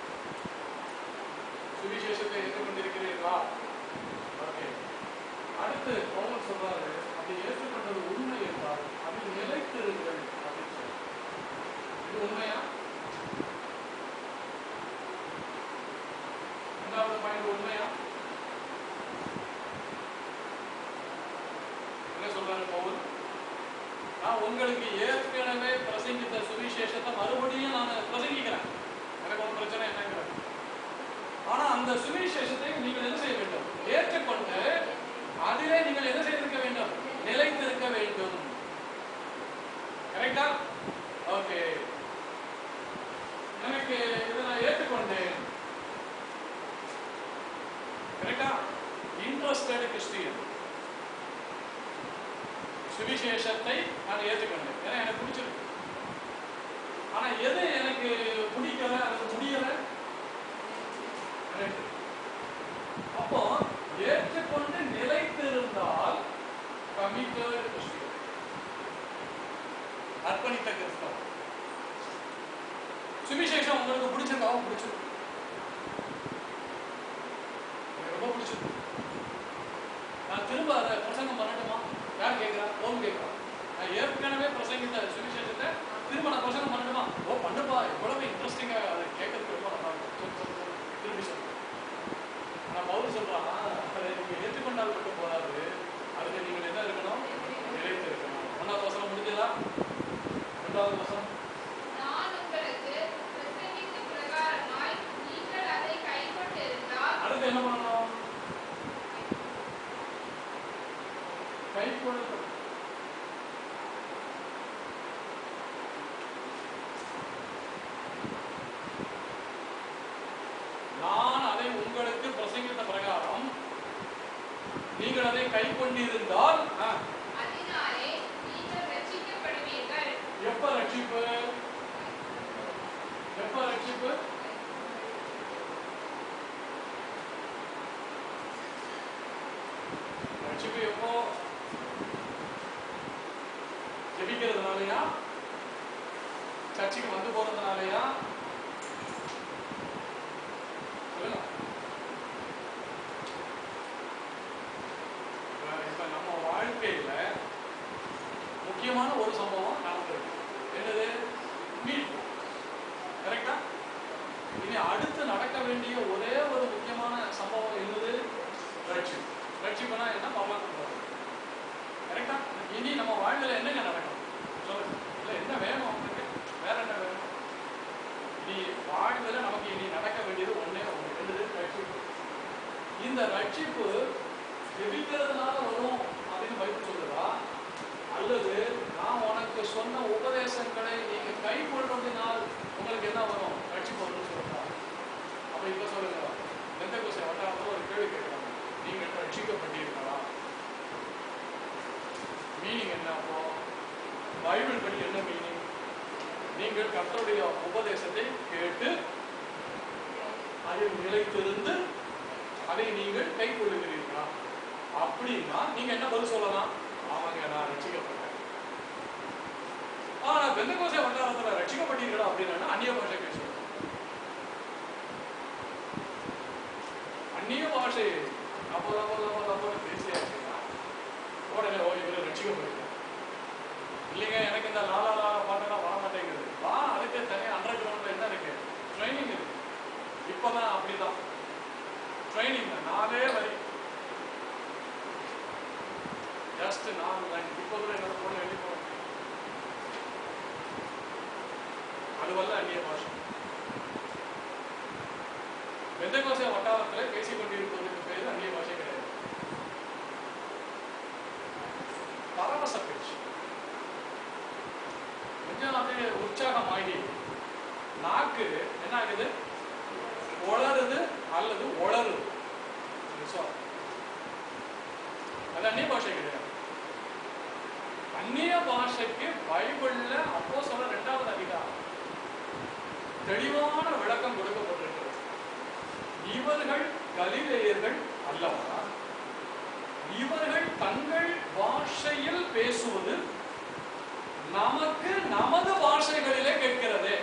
S1: சுவிசேஷத்தை ஏற்றுக்கொண்டிருக்கிறீர்களா ஓகே அடுத்து பவுல் சொல்றாரு அதை ஏற்றுக்கொண்டது உண்மை என்றால் அதில் நிலைத்திருங்கள் அப்படின்னு சொல்றாரு. இது உண்மையா ரெண்டாவது பாயிண்ட் உண்மையா என்ன சொல்றாரு பவுல் நான் உங்களுக்கு ஏற்கனவே பிரசங்கித்த சுவிசேஷத்தை மறுபடியும் நான் பிரசங்கிக்கிறேன் எனக்கு ஒரு பிரச்சனை என்னங்கிறது ஆனா அந்த சுவிசேஷத்தை நீங்கள் என்ன செய்ய வேண்டும் ஏற்றுக்கொண்டு அதிலே நீங்கள் என்ன செய்திருக்க வேண்டும் நிலைத்திருக்க வேண்டும் கரெக்டா ஓகே எனக்கு இதை நான் ஏற்றுக்கொண்டேன் கரெக்டா இன்ட்ரெஸ்டட் கிறிஸ்டியன் சுவிசேஷத்தை நான் ஏற்றுக்கொண்டேன் ஏன்னா எனக்கு பிடிச்சிருக்கு ஆனா எது எனக்கு பிடிக்கல அல்லது முடியல Correct. அப்போ ஏற்றுக்கொண்டு நிலைத்திருந்தால் கமிட்டட் கிறிஸ்டியன் அர்ப்பணித்த கிறிஸ்தவம் சுவிசேஷம் உங்களுக்கு பிடிச்சிருக்காவும் பிடிச்சிருக்கு எனக்கு ரொம்ப பிடிச்சிருக்கு நான் திரும்ப அதை பிரசங்கம் பண்ணட்டுமா யார் கேட்குறா ஓம் கேட்குறா நான் ஏற்கனவே பிரசங்கித்த சுவிசேஷத்தை திரும்ப நான் பிரசங்கம் பண்ணட்டுமா ஓ பண்ணுப்பா எவ்வளவு இன்ட்ரெஸ்டிங்காக அதை கேட்கறதுக்கு ரொம்ப நல்லா இருக்கும் சொல்லு, சொல்லு, சொல்லு. திரும்பி சொல்லு ஆனால் பவுல் சொல்றான் அதை நீங்க ஏற்றுக்கொண்டால் மட்டும் போதாது அதுக்கு நீங்கள் என்ன இருக்கணும் நிலைத்து இருக்கணும் ஒன்றாவது வசனம் முடிஞ்சதா ரெண்டாவது வசனம்
S2: நான் உங்களுக்கு பிரசங்கித்த பிரகாரமாய் நீங்கள் அதை கைக்கொண்டிருந்தால்
S1: அடுத்து என்ன பண்ணணும் கை கொடுக்கணும் நான் அதை உங்களுக்கு பிரசங்கித்த பிரகாரம் நீங்கள் அதை கை கொண்டிருந்தால் ஆ,
S2: அதனாலே நீங்கள் ரட்சிக்கப்படுவீர்கள்
S1: எப்ப ரட்சிப்பு எப்ப ரட்சிப்பு ரட்சிப்பு எப்போ ஜெபிக்கிறதுனாலயா சர்ச்சுக்கு வந்து போறதுனாலயா சொல்லுங்க இப்ப- இப்ப நம்ம வாழ்க்கையில முக்கியமான ஒரு சம்பவம் நடந்திருக்கு என்னது மீட்பு கரெக்டா இனி அடுத்து நடக்க வேண்டிய ஒரே ஒரு முக்கியமான சம்பவம் என்னது ரட்சிப்பு ரட்சிப்புனா என்ன பரவாயில்ல கரெக்டா இனி நம்ம வாழ்க்கையில என்னங்க நடக்கும் சொல்லுங்க இல்ல என்ன வேணும் உங்களுக்கு வேற என்ன வேணும் இனி வாழ்க்கையில நமக்கு இனி நடக்க வேண்டியது ஒண்ணே ஒண்ணு என்னது ரட்சிப்பு இந்த ரட்சிப்பு ஜெபிக்கிறதுனால வரும் அப்படின்னு பைபிள் சொல்லுதா அல்லது நான் உனக்கு சொன்ன உபதேசங்களை நீங்க கை கொள்றதுனால் உங்களுக்கு என்ன வரும் ரட்சிப்பு வரும்னு சொல்லுதா அப்ப இப்ப சொல்லுங்க எந்த கொஸ்டின் வட்டாரத்தில் ஒரு கேள்வி கேட்கறாங்க நீங்கள் ரட்சிக்கப்பட்டீர்களா மீனிங் என்ன அப்போ பைபிள் படி என்ன மீனிங் நீங்கள் கர்த்தருடைய உபதேசத்தை கேட்டு அதில் நிலைத்திருந்து அதை நீங்கள் கை கொள்ளுகிறீர்களா அப்படின்னா நீங்க என்ன பதில் சொல்லலாம் ஆமாங்க நான் ரட்சிக்கப்பட்டேன் ஆனா பெந்தகோசை வட்டாரத்துல ரட்சிக்கப்பட்டீர்களா அப்படின்னா அந்நிய பாஷை பேசுவோம் அந்நிய பாஷை லபோ லபோ லபோ லபோன்னு பேசியாச்சுன்னா உடனே ஓ இவரு ரட்சிக்கப்பட்டேன் இல்லைங்க எனக்கு இந்த லாலா லாலா பாட்டெல்லாம் வர மாட்டேங்குது வா அதுக்கு தனியாக அண்டர் கிரவுண்ட்ல என்ன இருக்கு ட்ரைனிங் இருக்கு இப்போதான் அப்படிதான் ட்ரைனிங் நாலே வரி ஜஸ்ட் நாலு லைன் இப்போ கூட என்னோட போன எழுதி போகிறோம் அதுவல்ல அந்நிய பாஷை பெந்தகோசை வட்டாரத்தில் பேசிக் கொண்டிருப்பதற்கு பேர் அந்நிய பாஷை கிடையாது பரவச பேச்சு கொஞ்சம் அப்படியே உற்சாகமாகி நாக்கு என்ன ஆகுது உளருது அல்லது உளருது So, அது அந்நிய பாஷை கிடையாது அந்நிய பாஷைக்கு பைபிள்ல அப்போ சொல்ல ரெண்டாவது அதிகாரம் தெளிவான விளக்கம் கொடுக்கப்பட்டிருக்கிறது இவர்கள் கலிலேயர்கள் அல்லவா இவர்கள் தங்கள் பாஷையில் பேசுவது நமக்கு நமது பாஷைகளிலே கேட்கிறதே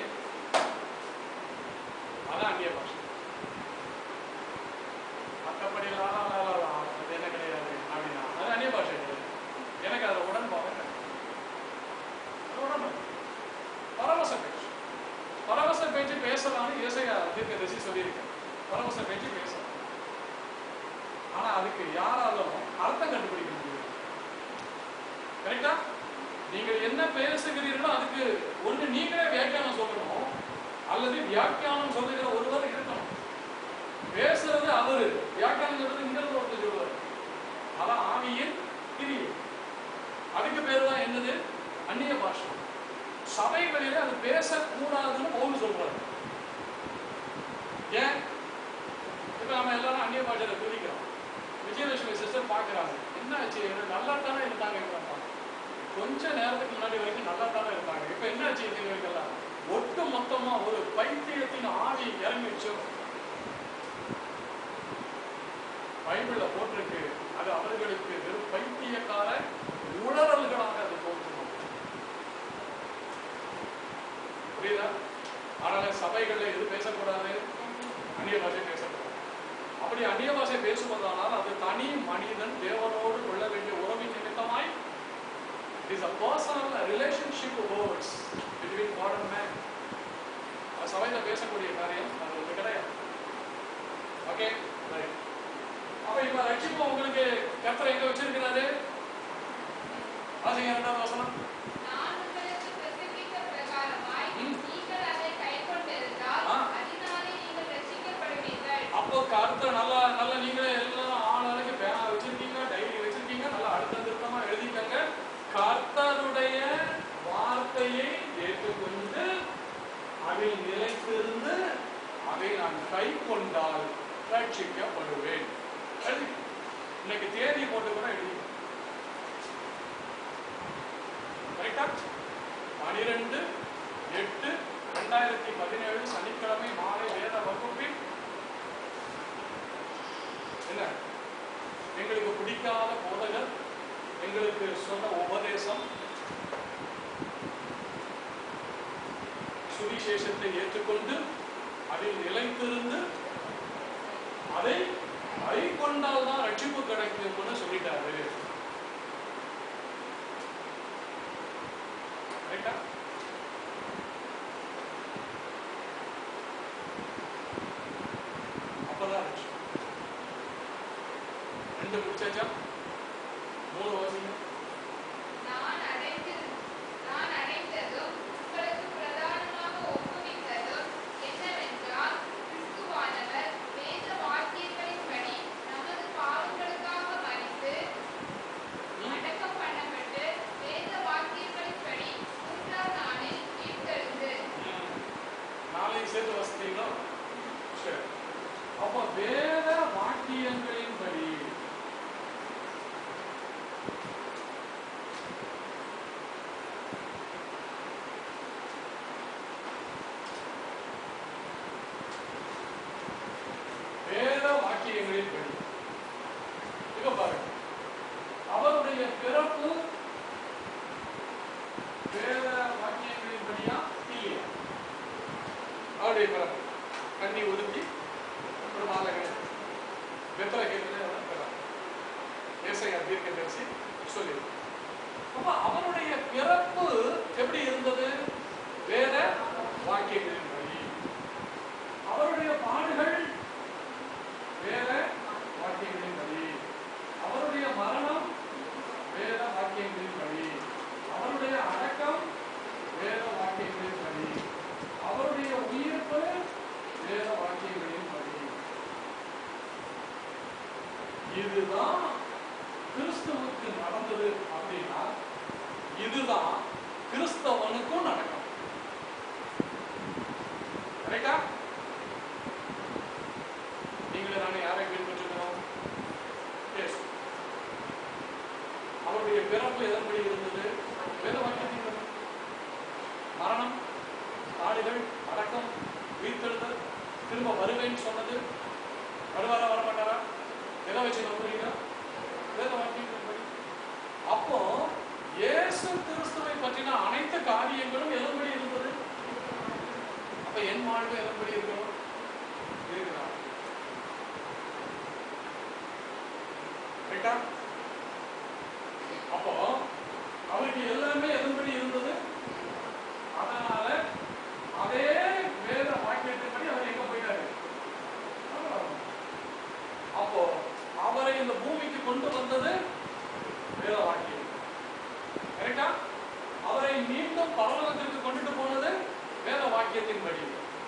S1: அதான் அந்நிய பாஷை மற்றபடி லா, லா, லா, லா, லா, அது என்ன கிடையாது அப்படின்னா அது அந்நிய பாஷை கிடையாது எனக்கு அதில் உடன்பாடு கிடையாது. அது உடன்பாடு பரவச பேச்சு பரவச பேச்சு பேசலாம்னு இயேசையா தீர்க்க தரிசி சொல்லியிருக்கேன் பரவச பேச்சு பேசலாம் ஆனா அதுக்கு யாராலும் அர்த்தம் கண்டுபிடிக்க முடியும் கரெக்டா நீங்கள் என்ன பேசுகிறீர்களோ அதுக்கு ஒன்று நீங்களே வியாக்கியானம் சொல்லணும் அல்லது வியாக்கியானம் சொல்லுகிற ஒருவர் இருக்கணும் பேசுறது அவரு வியாக்கியானம் சொல்றது இங்க இருந்து ஒருத்தர் சொல்லுவார் அதான் ஆவியின் கிரியை அதுக்கு பேர் தான் என்னது அந்நிய பாஷை சபைகளிலே அது பேசக்கூடாதுன்னு பவுல் சொல்றாரு ஏன் இப்ப நம்ம எல்லாரும் அந்நிய பாஷையில துதிக்கிறோம் விஜயலட்சுமி சிஸ்டர் பாக்குறாங்க என்ன ஆச்சு நல்லா தானே இருந்தாங்க இவங்க கொஞ்ச நேரத்துக்கு முன்னாடி வரைக்கும் நல்லா தானே இருந்தாங்க இப்ப என்ன ஆச்சு இவங்களுக்கெல்லாம் ஒட்டு மொத்தமா ஒரு பைத்தியத்தின் ஆவி இறங்கிடுச்சோ பைபிள்ல போட்டிருக்கு அது அவர்களுக்கு வெறும் பைத்தியக்கார உணரல்களாக அது தோன்றும் புரியுதா ஆனால் சபைகள்ல எது பேசக்கூடாது அந்நிய பாஷை பேசக்கூடாது அப்படி அந்நிய பாஷை பேசுவதானால் அது தனி மனிதன் தேவனோடு கொள்ள வேண்டிய உறவின் நிமித்தமாய் is a personal relationship words between God and man அது சபையில பேசக்கூடிய காரியம் அது ஒன்று கிடையாது ஓகே ரைட் அப்ப இப்ப ரட்சிப்பு உங்களுக்கு கர்த்தர் எங்க வச்சிருக்கிறாரு வாசிங்க இரண்டாவது வசனம்
S2: நான் உங்களுக்கு பிரசங்கித்த பிரகாரமாய்
S1: ம்.
S2: நீங்கள் அதை கைக்கொண்டிருந்தால்
S1: ஆ.
S2: அதனாலே நீங்கள் ரட்சிக்கப்படுவீர்கள்
S1: அப்போ கருத்தை நல்லா நல்லா நீங்களே எல்லாரும் ஆளாளுக்கு பேனா வச்சிருக்கீங்க டைரி வச்சிருக்கீங்க நல்லா அடுத்த திருத்தமா எழுதிக்கங்க கர்த்தருடைய வார்த்தையை ஏற்றுக்கொண்டு அதில் நிலைத்திருந்து அதை நான் கை கொண்டால் ரட்சிக்கப்படுவேன் எழுதி இன்னைக்கு தேதி போட்டு கூட எழுதி கரெக்டா பனிரெண்டு எட்டு ரெண்டாயிரத்தி பதினேழு சனிக்கிழமை மாலை வேத வகுப்பில் என்ன எங்களுக்கு பிடிக்காத போதகர் எங்களுக்கு சொன்ன உபதேசம் சுவிசேஷத்தை ஏற்றுக்கொண்டு அதில் நிலைத்திருந்து அதை கை கொண்டால் தான் ரட்சிப்பு கிடைக்கும்னு சொல்லிட்டாரு கரெக்டா அப்பதான் ரட்சிப்பு ரெண்டு முடிச்சாச்சா மூணு வாசிங்க
S2: நான் அடைந்து நான் அடைந்ததும் உங்களுக்கு பிரதானமாக ஒப்புவித்ததும் என்னவென்றால் கிறிஸ்துவானவர் வேத வாக்கியங்களின்படி நமது பாவங்களுக்காக மரித்து அடக்கம் பண்ணப்பட்டு வேத வாக்கியங்களின்படி மூன்றாம் நாளில் உயிர்த்தெழுந்து
S1: ம். நாளைக்கு சேர்த்து வாசித்தீங்களா சரி அப்ப வேத வாக்கியங்களின்படி வேத வாக்கியங்களின்படி இங்க பாருங்க அவருடைய பிறப்பு வேத வாக்கியங்களின்படியா இல்லையா அவருடைய பிறப்பு கண்ணி ஒதுக்கி ஒரு மாலை கிடையாது வெத்தலை கேட்கல பிறப்பு ஏசையா தீர்க்க தரிசி சொல்லி அப்ப அவருடைய பிறப்பு எப்படி இருந்தது வேத வாக்கியங்களின்படி அவருடைய பாடுகள் வேத இதுதான் கிறிஸ்துவுக்கு நடந்தது அப்படின்னா இதுதான் கிறிஸ்தவனுக்கும் நடக்கும் கரெக்டா நீங்களே நானே யாரை பின்பற்றுகிறோம் Yes. அவருடைய பிறப்பு எதன்படி இருந்தது வேத வாக்கியத்தின் படி. மரணம் காடுகள் அடக்கம் உயிர்த்தெழுதல் திரும்ப வருவேன்னு சொன்னது வருவாரா வரமாட்டாரா எதை வச்சு நம்புறீங்க வேத வாக்கியத்தின் படி அப்போ இயேசு கிறிஸ்துவை பற்றின அனைத்து காரியங்களும் எதன்படி இருந்தது அப்ப என் வாழ்வு எதன்படி இருக்கணும் இருக்குதா ரைட்டா அப்போ அவருக்கு எல்லாமே எதன்படி இருந்தது அதனால அதே வேத வாக்கியத்தின்படி அவர் எங்க போயிட்டாரு அப்போ அவரை இந்த பூமிக்கு கொண்டு வந்தது வேத வாக்கியம் கரெக்டா அவரை மீண்டும் பரலோகத்திற்கு கொண்டுட்டு போனது வேத வாக்கியத்தின்படி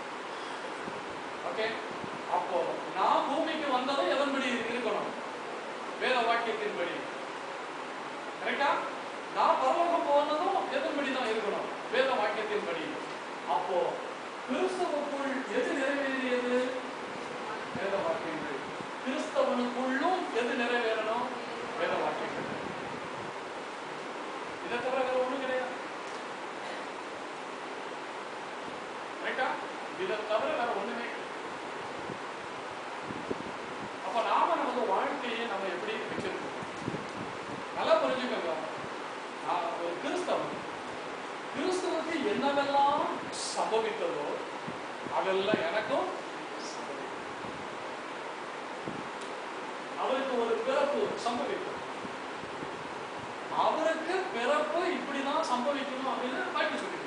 S1: ஓகே அப்போ நான் பூமிக்கு வந்ததும் எதன்படி இருக்கணும் வேத வாக்கியத்தின்படி கரெக்டா நான் பரலோகம் போனதும் எதன்படி தான் இருக்கணும் வேத வாக்கியத்தின்படி அப்போ கிறிஸ்தவுக்குள் எது நிறைவேறியது வேத வாக்கியங்கள் கிறிஸ்தவனுக்குள்ளும் எது நிறைவேறணும் வேத வாக்கியங்கள் இதை தவிர வேற ஒண்ணும் கிடையாது கரெக்டா இதை தவிர வேற ஒண்ணுமே கிடையாது அப்ப நாம நமது வாழ்க்கையை நம்ம எப்படி வச்சிருக்கோம் நல்லா புரிஞ்சுக்கோங்க நான் ஒரு கிறிஸ்தவன் கிறிஸ்தவனுக்கு என்னவெல்லாம் சம்பவித்ததோ அதெல்லாம் எனக்கும் சம்பவிக்கும். அவருக்கு ஒரு பிறப்பு சம்பவிக்கும் அவருக்கு பிறப்பு இப்படிதான் சம்பவிக்கணும் அப்படின்னு பைபிள் சொல்லிருக்கு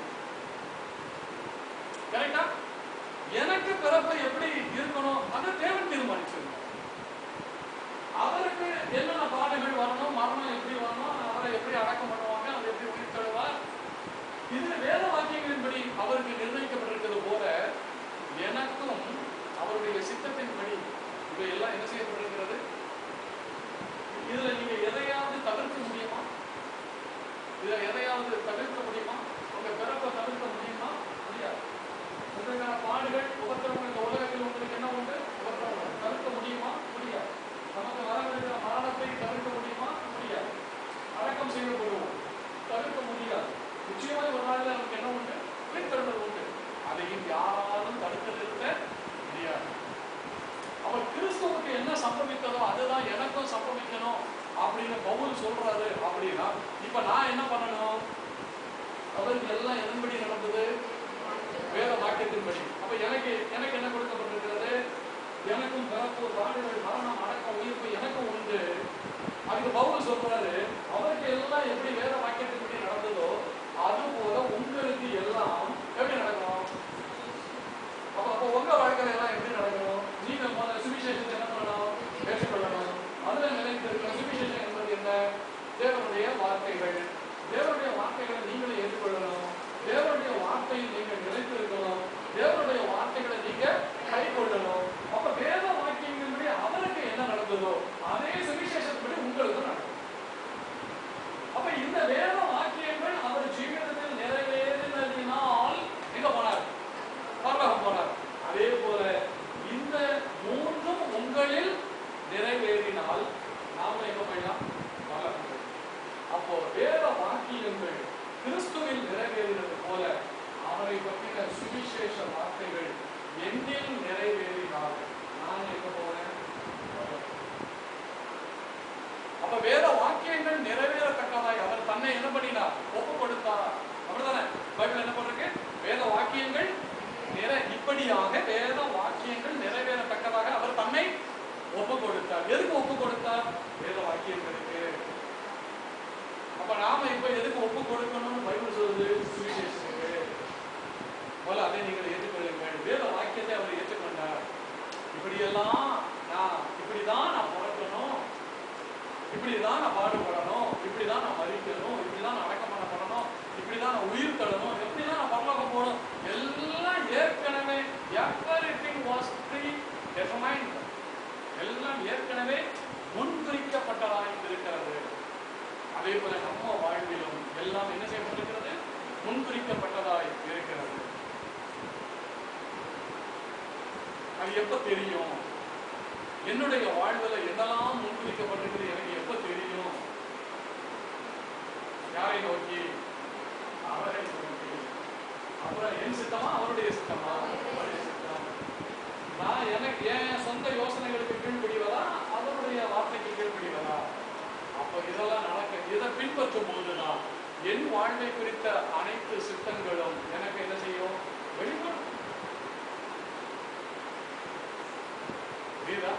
S1: கரெக்டா எனக்கு பிறப்பு எப்படி இருக்கணும் அதை தேவன் தீர்மானிச்சிருக்கார் அவருக்கு என்னென்ன பாடுகள் வரணும் மரணம் எப்படி வரணும் அவரை எப்படி அடக்கம் பண்ணுவாங்க அவர் எப்படி உயிர் தழுவார் இதுல வேத வாக்கியங்களின்படி அவருக்கு நிர்ணயிக்கப்பட்டிருக்கிறது போல எனக்கும் அவருடைய சித்தத்தின்படி இவையெல்லாம் என்ன செய்யப்பட்டிருக்கிறது இதுல நீங்க எதையாவது தவிர்க்க முடியுமா இதுல எதையாவது தவிர்க்க முடியுமா உங்க பிறப்பை தவிர்க்க முடியுமா முடியாது உங்களுக்கான பாடுகள் உபத்திரவங்கள் இந்த உலகத்தில் உங்களுக்கு என்ன உண்டு உபத்திரவங்கள் தவிர்க்க முடியுமா முடியாது நமக்கு வரவிருக்கிற மரணத்தை தவிர்க்க முடியுமா முடியாது அடக்கம் செய்யப்படுவோம் தவிர்க்க முடியாது நிச்சயமாய் ஒரு நாளில் நமக்கு என்ன உண்டு உயிர்த்தெழுதல் உண்டு அதையும் யாராலும் தடுத்து நிறுத்த முடியாது அவர் கிறிஸ்துவுக்கு என்ன சம்பவித்ததோ அதுதான் எனக்கும் சம்பவிக்கணும் அப்படின்னு பவுல் சொல்றாரு அப்படின்னா இப்ப நான் என்ன பண்ணணும் அவருக்கு எல்லாம் எதன்படி நடந்தது வேத வாக்கியத்தின்படி அப்ப எனக்கு எனக்கு என்ன கொடுக்கப்பட்டிருக்கிறது எனக்கும் பிறப்பு பாடுகள் மரணம் அடக்கம் உயிர்ப்பு எனக்கும் உண்டு அதுக்கு பவுல் சொல்றாரு அவருக்கு எல்லாம் எப்படி வேத வாக்கியத்தின்படி நடந்ததோ அது போல உங்களுக்கு எல்லாம் எப்படி நடக்கணும் அப்ப அப்போ உங்க வாழ்க்கையில எல்லாம் எப்படி நடக்கணும் நீங்க முதல்ல சுவிசேஷத்தை என்ன பண்ணணும் ஏற்றுக்கொள்ளணும் அதுல நிலைத்திருக்கிற சுவிசேஷம் என்பது என்ன தேவனுடைய வார்த்தைகள் தேவனுடைய வார்த்தைகளை நீங்களே ஏற்றுக்கொள்ளணும் தேவனுடைய வார்த்தையில் நீங்கள் நிலைத்திருக்கணும் தேவனுடைய வார்த்தைகளை நீங்க கை கொள்ளணும் அப்ப வேத வாக்கியங்களின்படி அவருக்கு என்ன நடந்ததோ அதே சுவிசேஷத்தின்படி உங்களுக்கு நடக்கும் அப்ப இந்த வேத வாக்கியங்கள் அவர் ஜீவிதத்தில் நிறைவேறினதினால் எங்க போனார் பரலோகம் போனார் அதே போல இந்த மூன்றும் உங்களில் நிறைவேறினால் நாம எங்க போயிடலாம் பரலோகம் போயிடலாம். அப்போ வேத வாக்கியங்கள் கிறிஸ்துவில் நிறைவேறினது போல அவரை பற்றின சுவிசேஷ வார்த்தைகள் என்னில் நிறைவேறினால் நான் எங்க போறேன் பரலோகம். அப்ப வேத வாக்கியங்கள் நிறைவேறத்தக்கதாய் அவர் தன்னை என்ன பண்ணினார் ஒப்பு கொடுத்தார் அப்படிதானே பைபிள் என்ன பண்றது வேத வாக்கியங்கள் நிறை இப்படியாக வேத வாக்கியங்கள் நிறைவேறத்தக்கதாக அவர் தன்னை ஒப்பு கொடுத்தார் எதுக்கு ஒப்பு கொடுத்தார் வேத வாக்கியங்களுக்கு அப்ப நாம இப்ப எதுக்கு ஒப்பு கொடுக்கணும்னு பைபிள் சொல்லுது சுவிசேஷத்துக்கு முதல்ல அதை நீங்கள் ஏற்றுக்கொள்ளுங்கள் வேத வாக்கியத்தை அவர் ஏற்றுக்கொண்டார் இப்படியெல்லாம் நான் இப்படிதான் நான் பிறக்கணும் இப்படிதான் நான் பாடுபடணும் இப்படிதான் நான் மறிக்கணும் இப்படிதான் நான் அடக்கம் பண்ணப்படணும் இப்படிதான் நான் உயிர் தள்ளணும் எப்படிதான் நான் பரலோகம் போகணும் எல்லாம் ஏற்கனவே எவ்ரிதிங் வாஸ் ப்ரீ டெஃபமைன்ட் எல்லாம் ஏற்கனவே முன் அதே போல நம்ம வாழ்விலும் எல்லாம் என்ன செய்யப்பட்டிருக்கிறது முன்குறிக்கப்பட்டதாய் இருக்கிறது அது எப்ப தெரியும் என்னுடைய வாழ்வுல என்னெல்லாம் முன்குறிக்கப்பட்டிருக்கிறது எனக்கு எப்ப தெரியும் யாரை நோக்கி அவரை நோக்கி அப்புறம் என் சித்தமா அவருடைய சித்தமா அவருடைய சித்தம் நான் எனக்கு என் சொந்த யோசனைகளுக்கு கீழ்ப்படிவதா அவருடைய வார்த்தைக்கு கீழ்ப்படிவதா அப்ப இதெல்லாம் நடக்க இதை பின்பற்றும் போதுதான் என் வாழ்வை குறித்த அனைத்து சித்தங்களும் எனக்கு என்ன செய்யும் வெளிப்படும் புரியுதா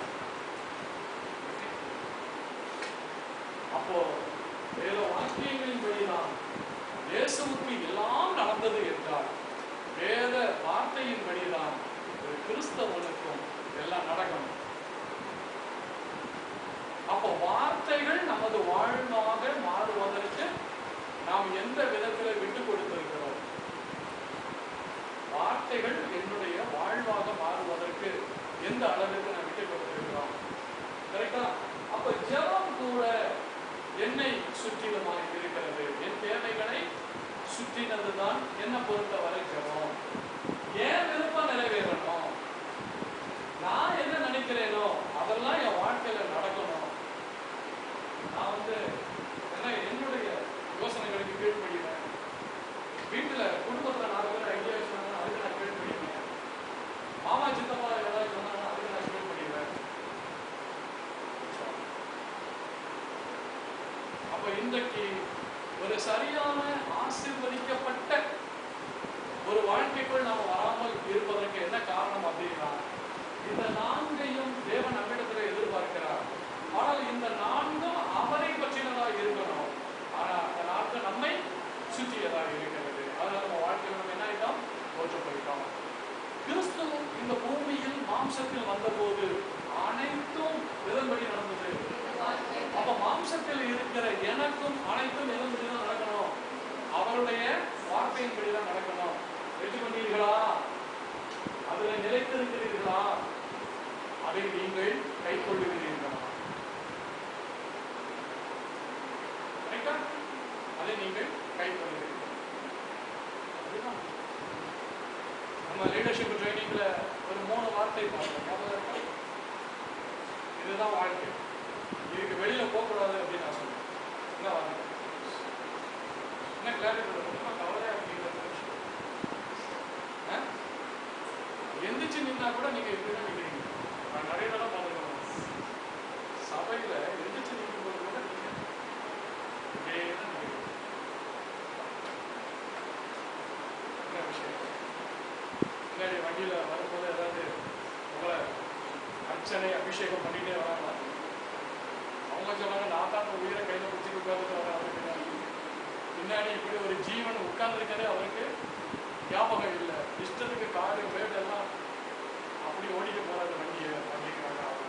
S1: அப்போ வேத வாக்கியங்களின்படிதான் இயேசுவுக்கு எல்லாம் நடந்தது என்றால் வேத வார்த்தையின்படிதான் ஒரு கிறிஸ்தவனுக்கும் எல்லாம் நடக்கணும் அப்போ வார்த்தைகள் நமது வாழ்வாக மாறுவதற்கு நாம் எந்த விதத்துல விட்டு கொடுத்திருக்கிறோம் வார்த்தைகள் என்னுடைய வாழ்வாக மாறுவதற்கு எந்த அளவுக்கு நான் விட்டு கொடுத்திருக்கிறோம் கரெக்டா அப்ப ஜெபம் கூட என்னை சுற்றிலுமாக இருக்கிறது என் தேவைகளை சுற்றினதுதான் என்னை பொறுத்தவரை ஜெபம் ஏன் விருப்பம் நிறைவேறணும் நான் என்ன நினைக்கிறேனோ அதெல்லாம் என் வாழ்க்கையில நடக்கணும் நான் வந்து என்ன என்னுடைய யோசனைகளுக்கு கீழ்ப்படுகிறேன் வீட்டுல குடும்பத்துல நாலு பேர் ஐடியா சொன்னாங்கன்னா அதுக்கு நான் கீழ்ப்படுகிறேன் மாமா சித்தப்பா ஏதாவது சொன்னாங்கன்னா அதுக்கு நான் கீழ்ப்படுகிறேன் அப்ப இன்றைக்கு ஒரு சரியான ஆசீர்வதிக்கப்பட்ட ஒரு வாழ்க்கைக்குள் நாம் வராமல் இருப்பதற்கு என்ன காரணம் அப்படின்னா இந்த நான்கையும் தேவன் நம்மிடத்தில் எதிர்பார்க்கிறார் ஆனால் இந்த நான்கும் அவரை பற்றினதாக இருக்கணும் ஆனா அந்த நான்கு நம்மை சுற்றியதாக இருக்கிறது அதனால நம்ம வாழ்க்கையில் நம்ம என்ன ஆயிட்டோம் தோற்று போயிட்டோம் கிறிஸ்துவ இந்த பூமியில் மாம்சத்தில் வந்தபோது அனைத்தும் எதன்படி நடந்தது அப்ப மாம்சத்தில் இருக்கிற எனக்கும் அனைத்தும் எதன்படி தான் நடக்கணும் அவருடைய வார்த்தையின்படி தான் நடக்கணும் ஏற்றுக்கொண்டீர்களா அதுல நிலைத்திருக்கிறீர்களா அதை நீங்கள் கை கொள்ளுகிறீர்களா Correct ஆ? அதை நீங்கள் கை கொள்ளுகிறீர்கள் அதுதான் நம்ம லீடர்ஷிப் ட்ரைனிங்ல ஒரு மூணு வார்த்தை பார்த்தோம் ஞாபகம் இருக்கா? இதுதான் வாழ்க்கை இதுக்கு வெளியில போகக்கூடாது அப்படின்னு நான் சொன்னேன் என்ன வார்த்தை என்ன கிளாரிட்டி ரொம்ப கவலையா அப்படிங்கிறது ஆ? எந்திரிச்சு நின்னா கூட நீங்க இப்படிதான் நிக்கிறீங்க நான் நிறைய தடவை பார்த்துருக்கேன் சபையில எந்திரிச்சு நிற்கும் போது கூட நீங்க இப்படியே தான் நிக்கிறீங்க என்ன விஷயம் முன்னாடி வண்டியில வரும்போது ஏதாவது உங்களை அர்ச்சனை அபிஷேகம் பண்ணிட்டே வராங்களா அவங்க சொன்னாங்க நான் தான் அந்த உயிரை கையில பிடிச்சிட்டு உட்கார்ந்துட்டு வரேன் அவருக்கு பின்னாடி. பின்னாடி இப்படி ஒரு ஜீவன் உட்கார்ந்துருக்கதே அவருக்கு ஞாபகம் இல்லை இஷ்டத்துக்கு காரு வேடு எல்லாம் அப்படி ஓடிட்டு போறாரு வண்டியை அப்படிங்கிறாங்க அவங்க.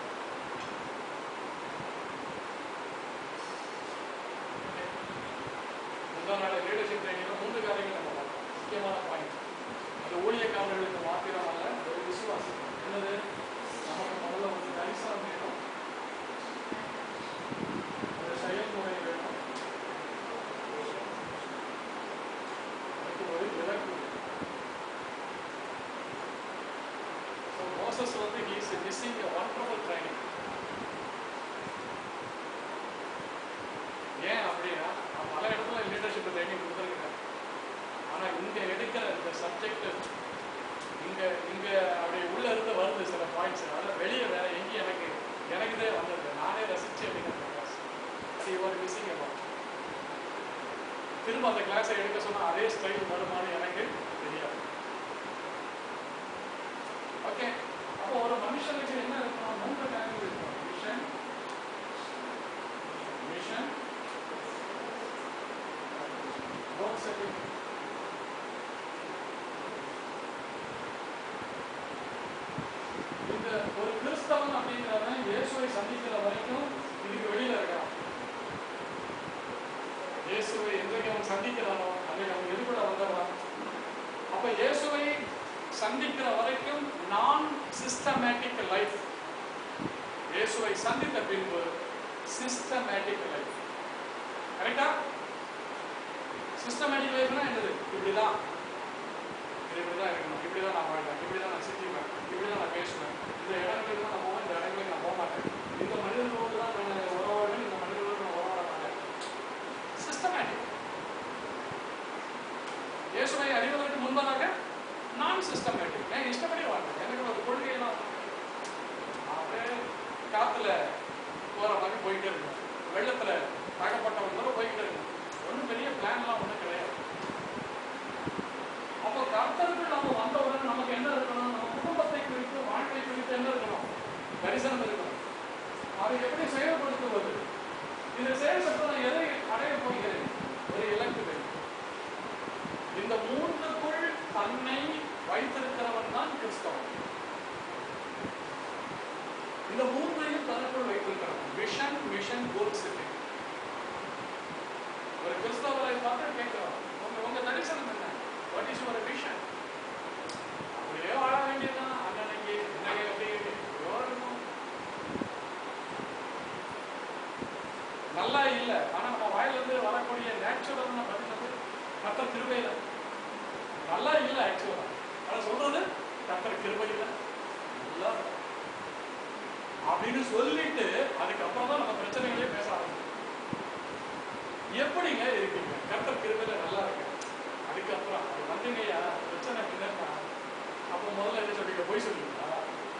S1: முந்தா நாள் லீடர்ஷிப் ட்ரைனிங்ல மூன்று காரியங்கள் நம்ம பார்த்தோம் முக்கியமான பாயிண்ட் அது ஊழியக்காரர்களுக்கு மாத்திரம் அல்ல ஒரு விசுவாசம் என்னது நமக்கு முதல்ல ஒரு தரிசனம் வேணும் ஒரு செயல்முறை வேணும் அதுக்கு ஒரு இலக்கு வேணும். So Moses வந்து he is missing a wonderful training. ஏன் அப்படின்னா நான் பல இடத்துல லீடர்ஷிப் ட்ரைனிங் கொடுத்துருக்கேன் ஆனா இங்க எடுக்கிற இந்த சப்ஜெக்ட் இங்க இங்க அப்படி உள்ள இருந்து வருது சில பாயிண்ட்ஸ் அதில் வெளியே வேற எங்கேயும் எனக்கு எனக்குதே வந்தது நானே ரசிச்சு அப்படிங்கிறது ஒரு மிஸ்ஸிங் about திரும்ப அந்த கிளாஸை எடுக்க சொன்னா அதே ஸ்டைல் வருமானு எனக்கு தெரியாது ஓகே அப்போ ஒரு மனுஷனுக்கு என்ன இருக்கணும் மூன்று காரியங்கள் இருக்கணும் மிஷன் மிஷன் கோல் செட்டிங் இந்த ஒரு கிறிஸ்தவன் அப்படிங்கிறவன் இயேசுவை சந்திக்கிற வரைக்கும் இதுக்கு வெளியில இருக்கான் இயேசுவை என்றைக்கு அவன் சந்திக்கிறானோ அன்றைக்கு அவன் எதுக்கூட வந்துடுறான் அப்ப இயேசுவை சந்திக்கிற வரைக்கும் நான் சிஸ்டமேட்டிக் லைஃப் இயேசுவை சந்தித்த பின்பு சிஸ்டமேட்டிக் லைஃப் கரெக்டா சிஸ்டமேட்டிக் லைஃப்னா என்னது இப்படிதான் இது இப்படிதான் இருக்கணும் இப்படிதான் நான் வாழ்வேன் இப்படிதான் நான் சிந்திப்பேன் இப்படிதான் நான் பேசுவேன் இந்த இடங்களுக்கு தான் நான் போவேன் இந்த இடங்களுக்கு நான் போக மாட்டேன் இந்த மனிதர்களோடு தான் நான் உறவாடுவேன் இந்த மனிதர்களோடு நான் உறவாட மாட்டேன் சிஸ்டமேட்டிக் இயேசுவை அறிவதற்கு முன்பதாக நான் சிஸ்டமேட்டிக் நான் இஷ்டப்படி வாழ்றேன் எனக்கு ஒரு கொள்கையெல்லாம் அப்படியே காத்துல போற மாதிரி போயிட்டே இருக்கும் வெள்ளத்துல தகப்பட்டவன் கூட போய்கிட்டே இருக்கும் ஒன்றும் பெரிய பிளான்லாம் ஒன்றும் கிடையாது அப்போ கர்த்தருக்கு நம்ம வந்த உடனே நமக்கு என்ன இருக்கணும் நம்ம குடும்பத்தை குறித்து வாழ்க்கை குறித்து என்ன இருக்கணும் தரிசனம் இருக்கணும் அதை எப்படி செயல்படுத்துவது இதை செயல்படுத்த நான் எதை அடைய போகிறேன் ஒரு இலக்கு வேண்டும் இந்த மூன்றுக்குள் தன்னை வைத்திருக்கிறவன் தான் கிறிஸ்தவன் இந்த மூன்றையும் தனக்குள் வைத்திருக்கிறவன் விஷன் மிஷன் கோல் செட்டிங் ஒரு கிறிஸ்தவரை பார்த்து கேட்கிறோம் உங்க உங்க தரிசனம் என்ன வாட் இஸ் யுவர் விஷன் அப்படியே வாழ வேண்டியதுதான் அண்ணனைக்கு இன்னைக்கு எப்படி எப்படியோ இருக்கும் நல்லா இல்ல ஆனா நம்ம வாயிலிருந்து வரக்கூடிய நேச்சுரல் பதினது கத்தர் கிருபையில நல்லா இல்ல ஆக்சுவலா ஆனா சொல்றது கத்தர் கிருபையில நல்லா இருக்கு. அப்படின்னு சொல்லிட்டு அதுக்கப்புறம் தான் நம்ம பிரச்சனைகளே பேச ஆரம்பிச்சோம் எப்படிங்க இருக்கீங்க கர்த்தர் கிருபையில நல்லா இருக்கு அதுக்கப்புறம் அது வந்தீங்கய்யா பிரச்சனை என்னன்னா அப்போ முதல்ல என்ன சொல்றீங்க போய் சொல்லுவீங்களா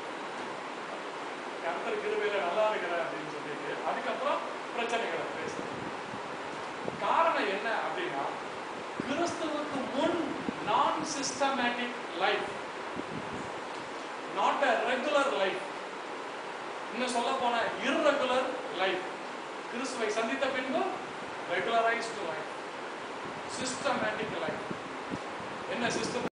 S1: கர்த்தர் கிருபையில நல்லா இருக்கிற அப்படின்னு சொல்லிட்டு அதுக்கப்புறம் பிரச்சனைகளை பேசுறோம் காரணம் என்ன அப்படின்னா கிறிஸ்துவுக்கு முன் நான் systematic life not a regular life இன்னும் சொல்ல போன irregular லைஃப் கிறிஸ்துவை சந்தித்த பின்பு ரெகுலரைஸ்டு லைஃப் சிஸ்டமேட்டிக் லைஃப் என்ன சிஸ்டம்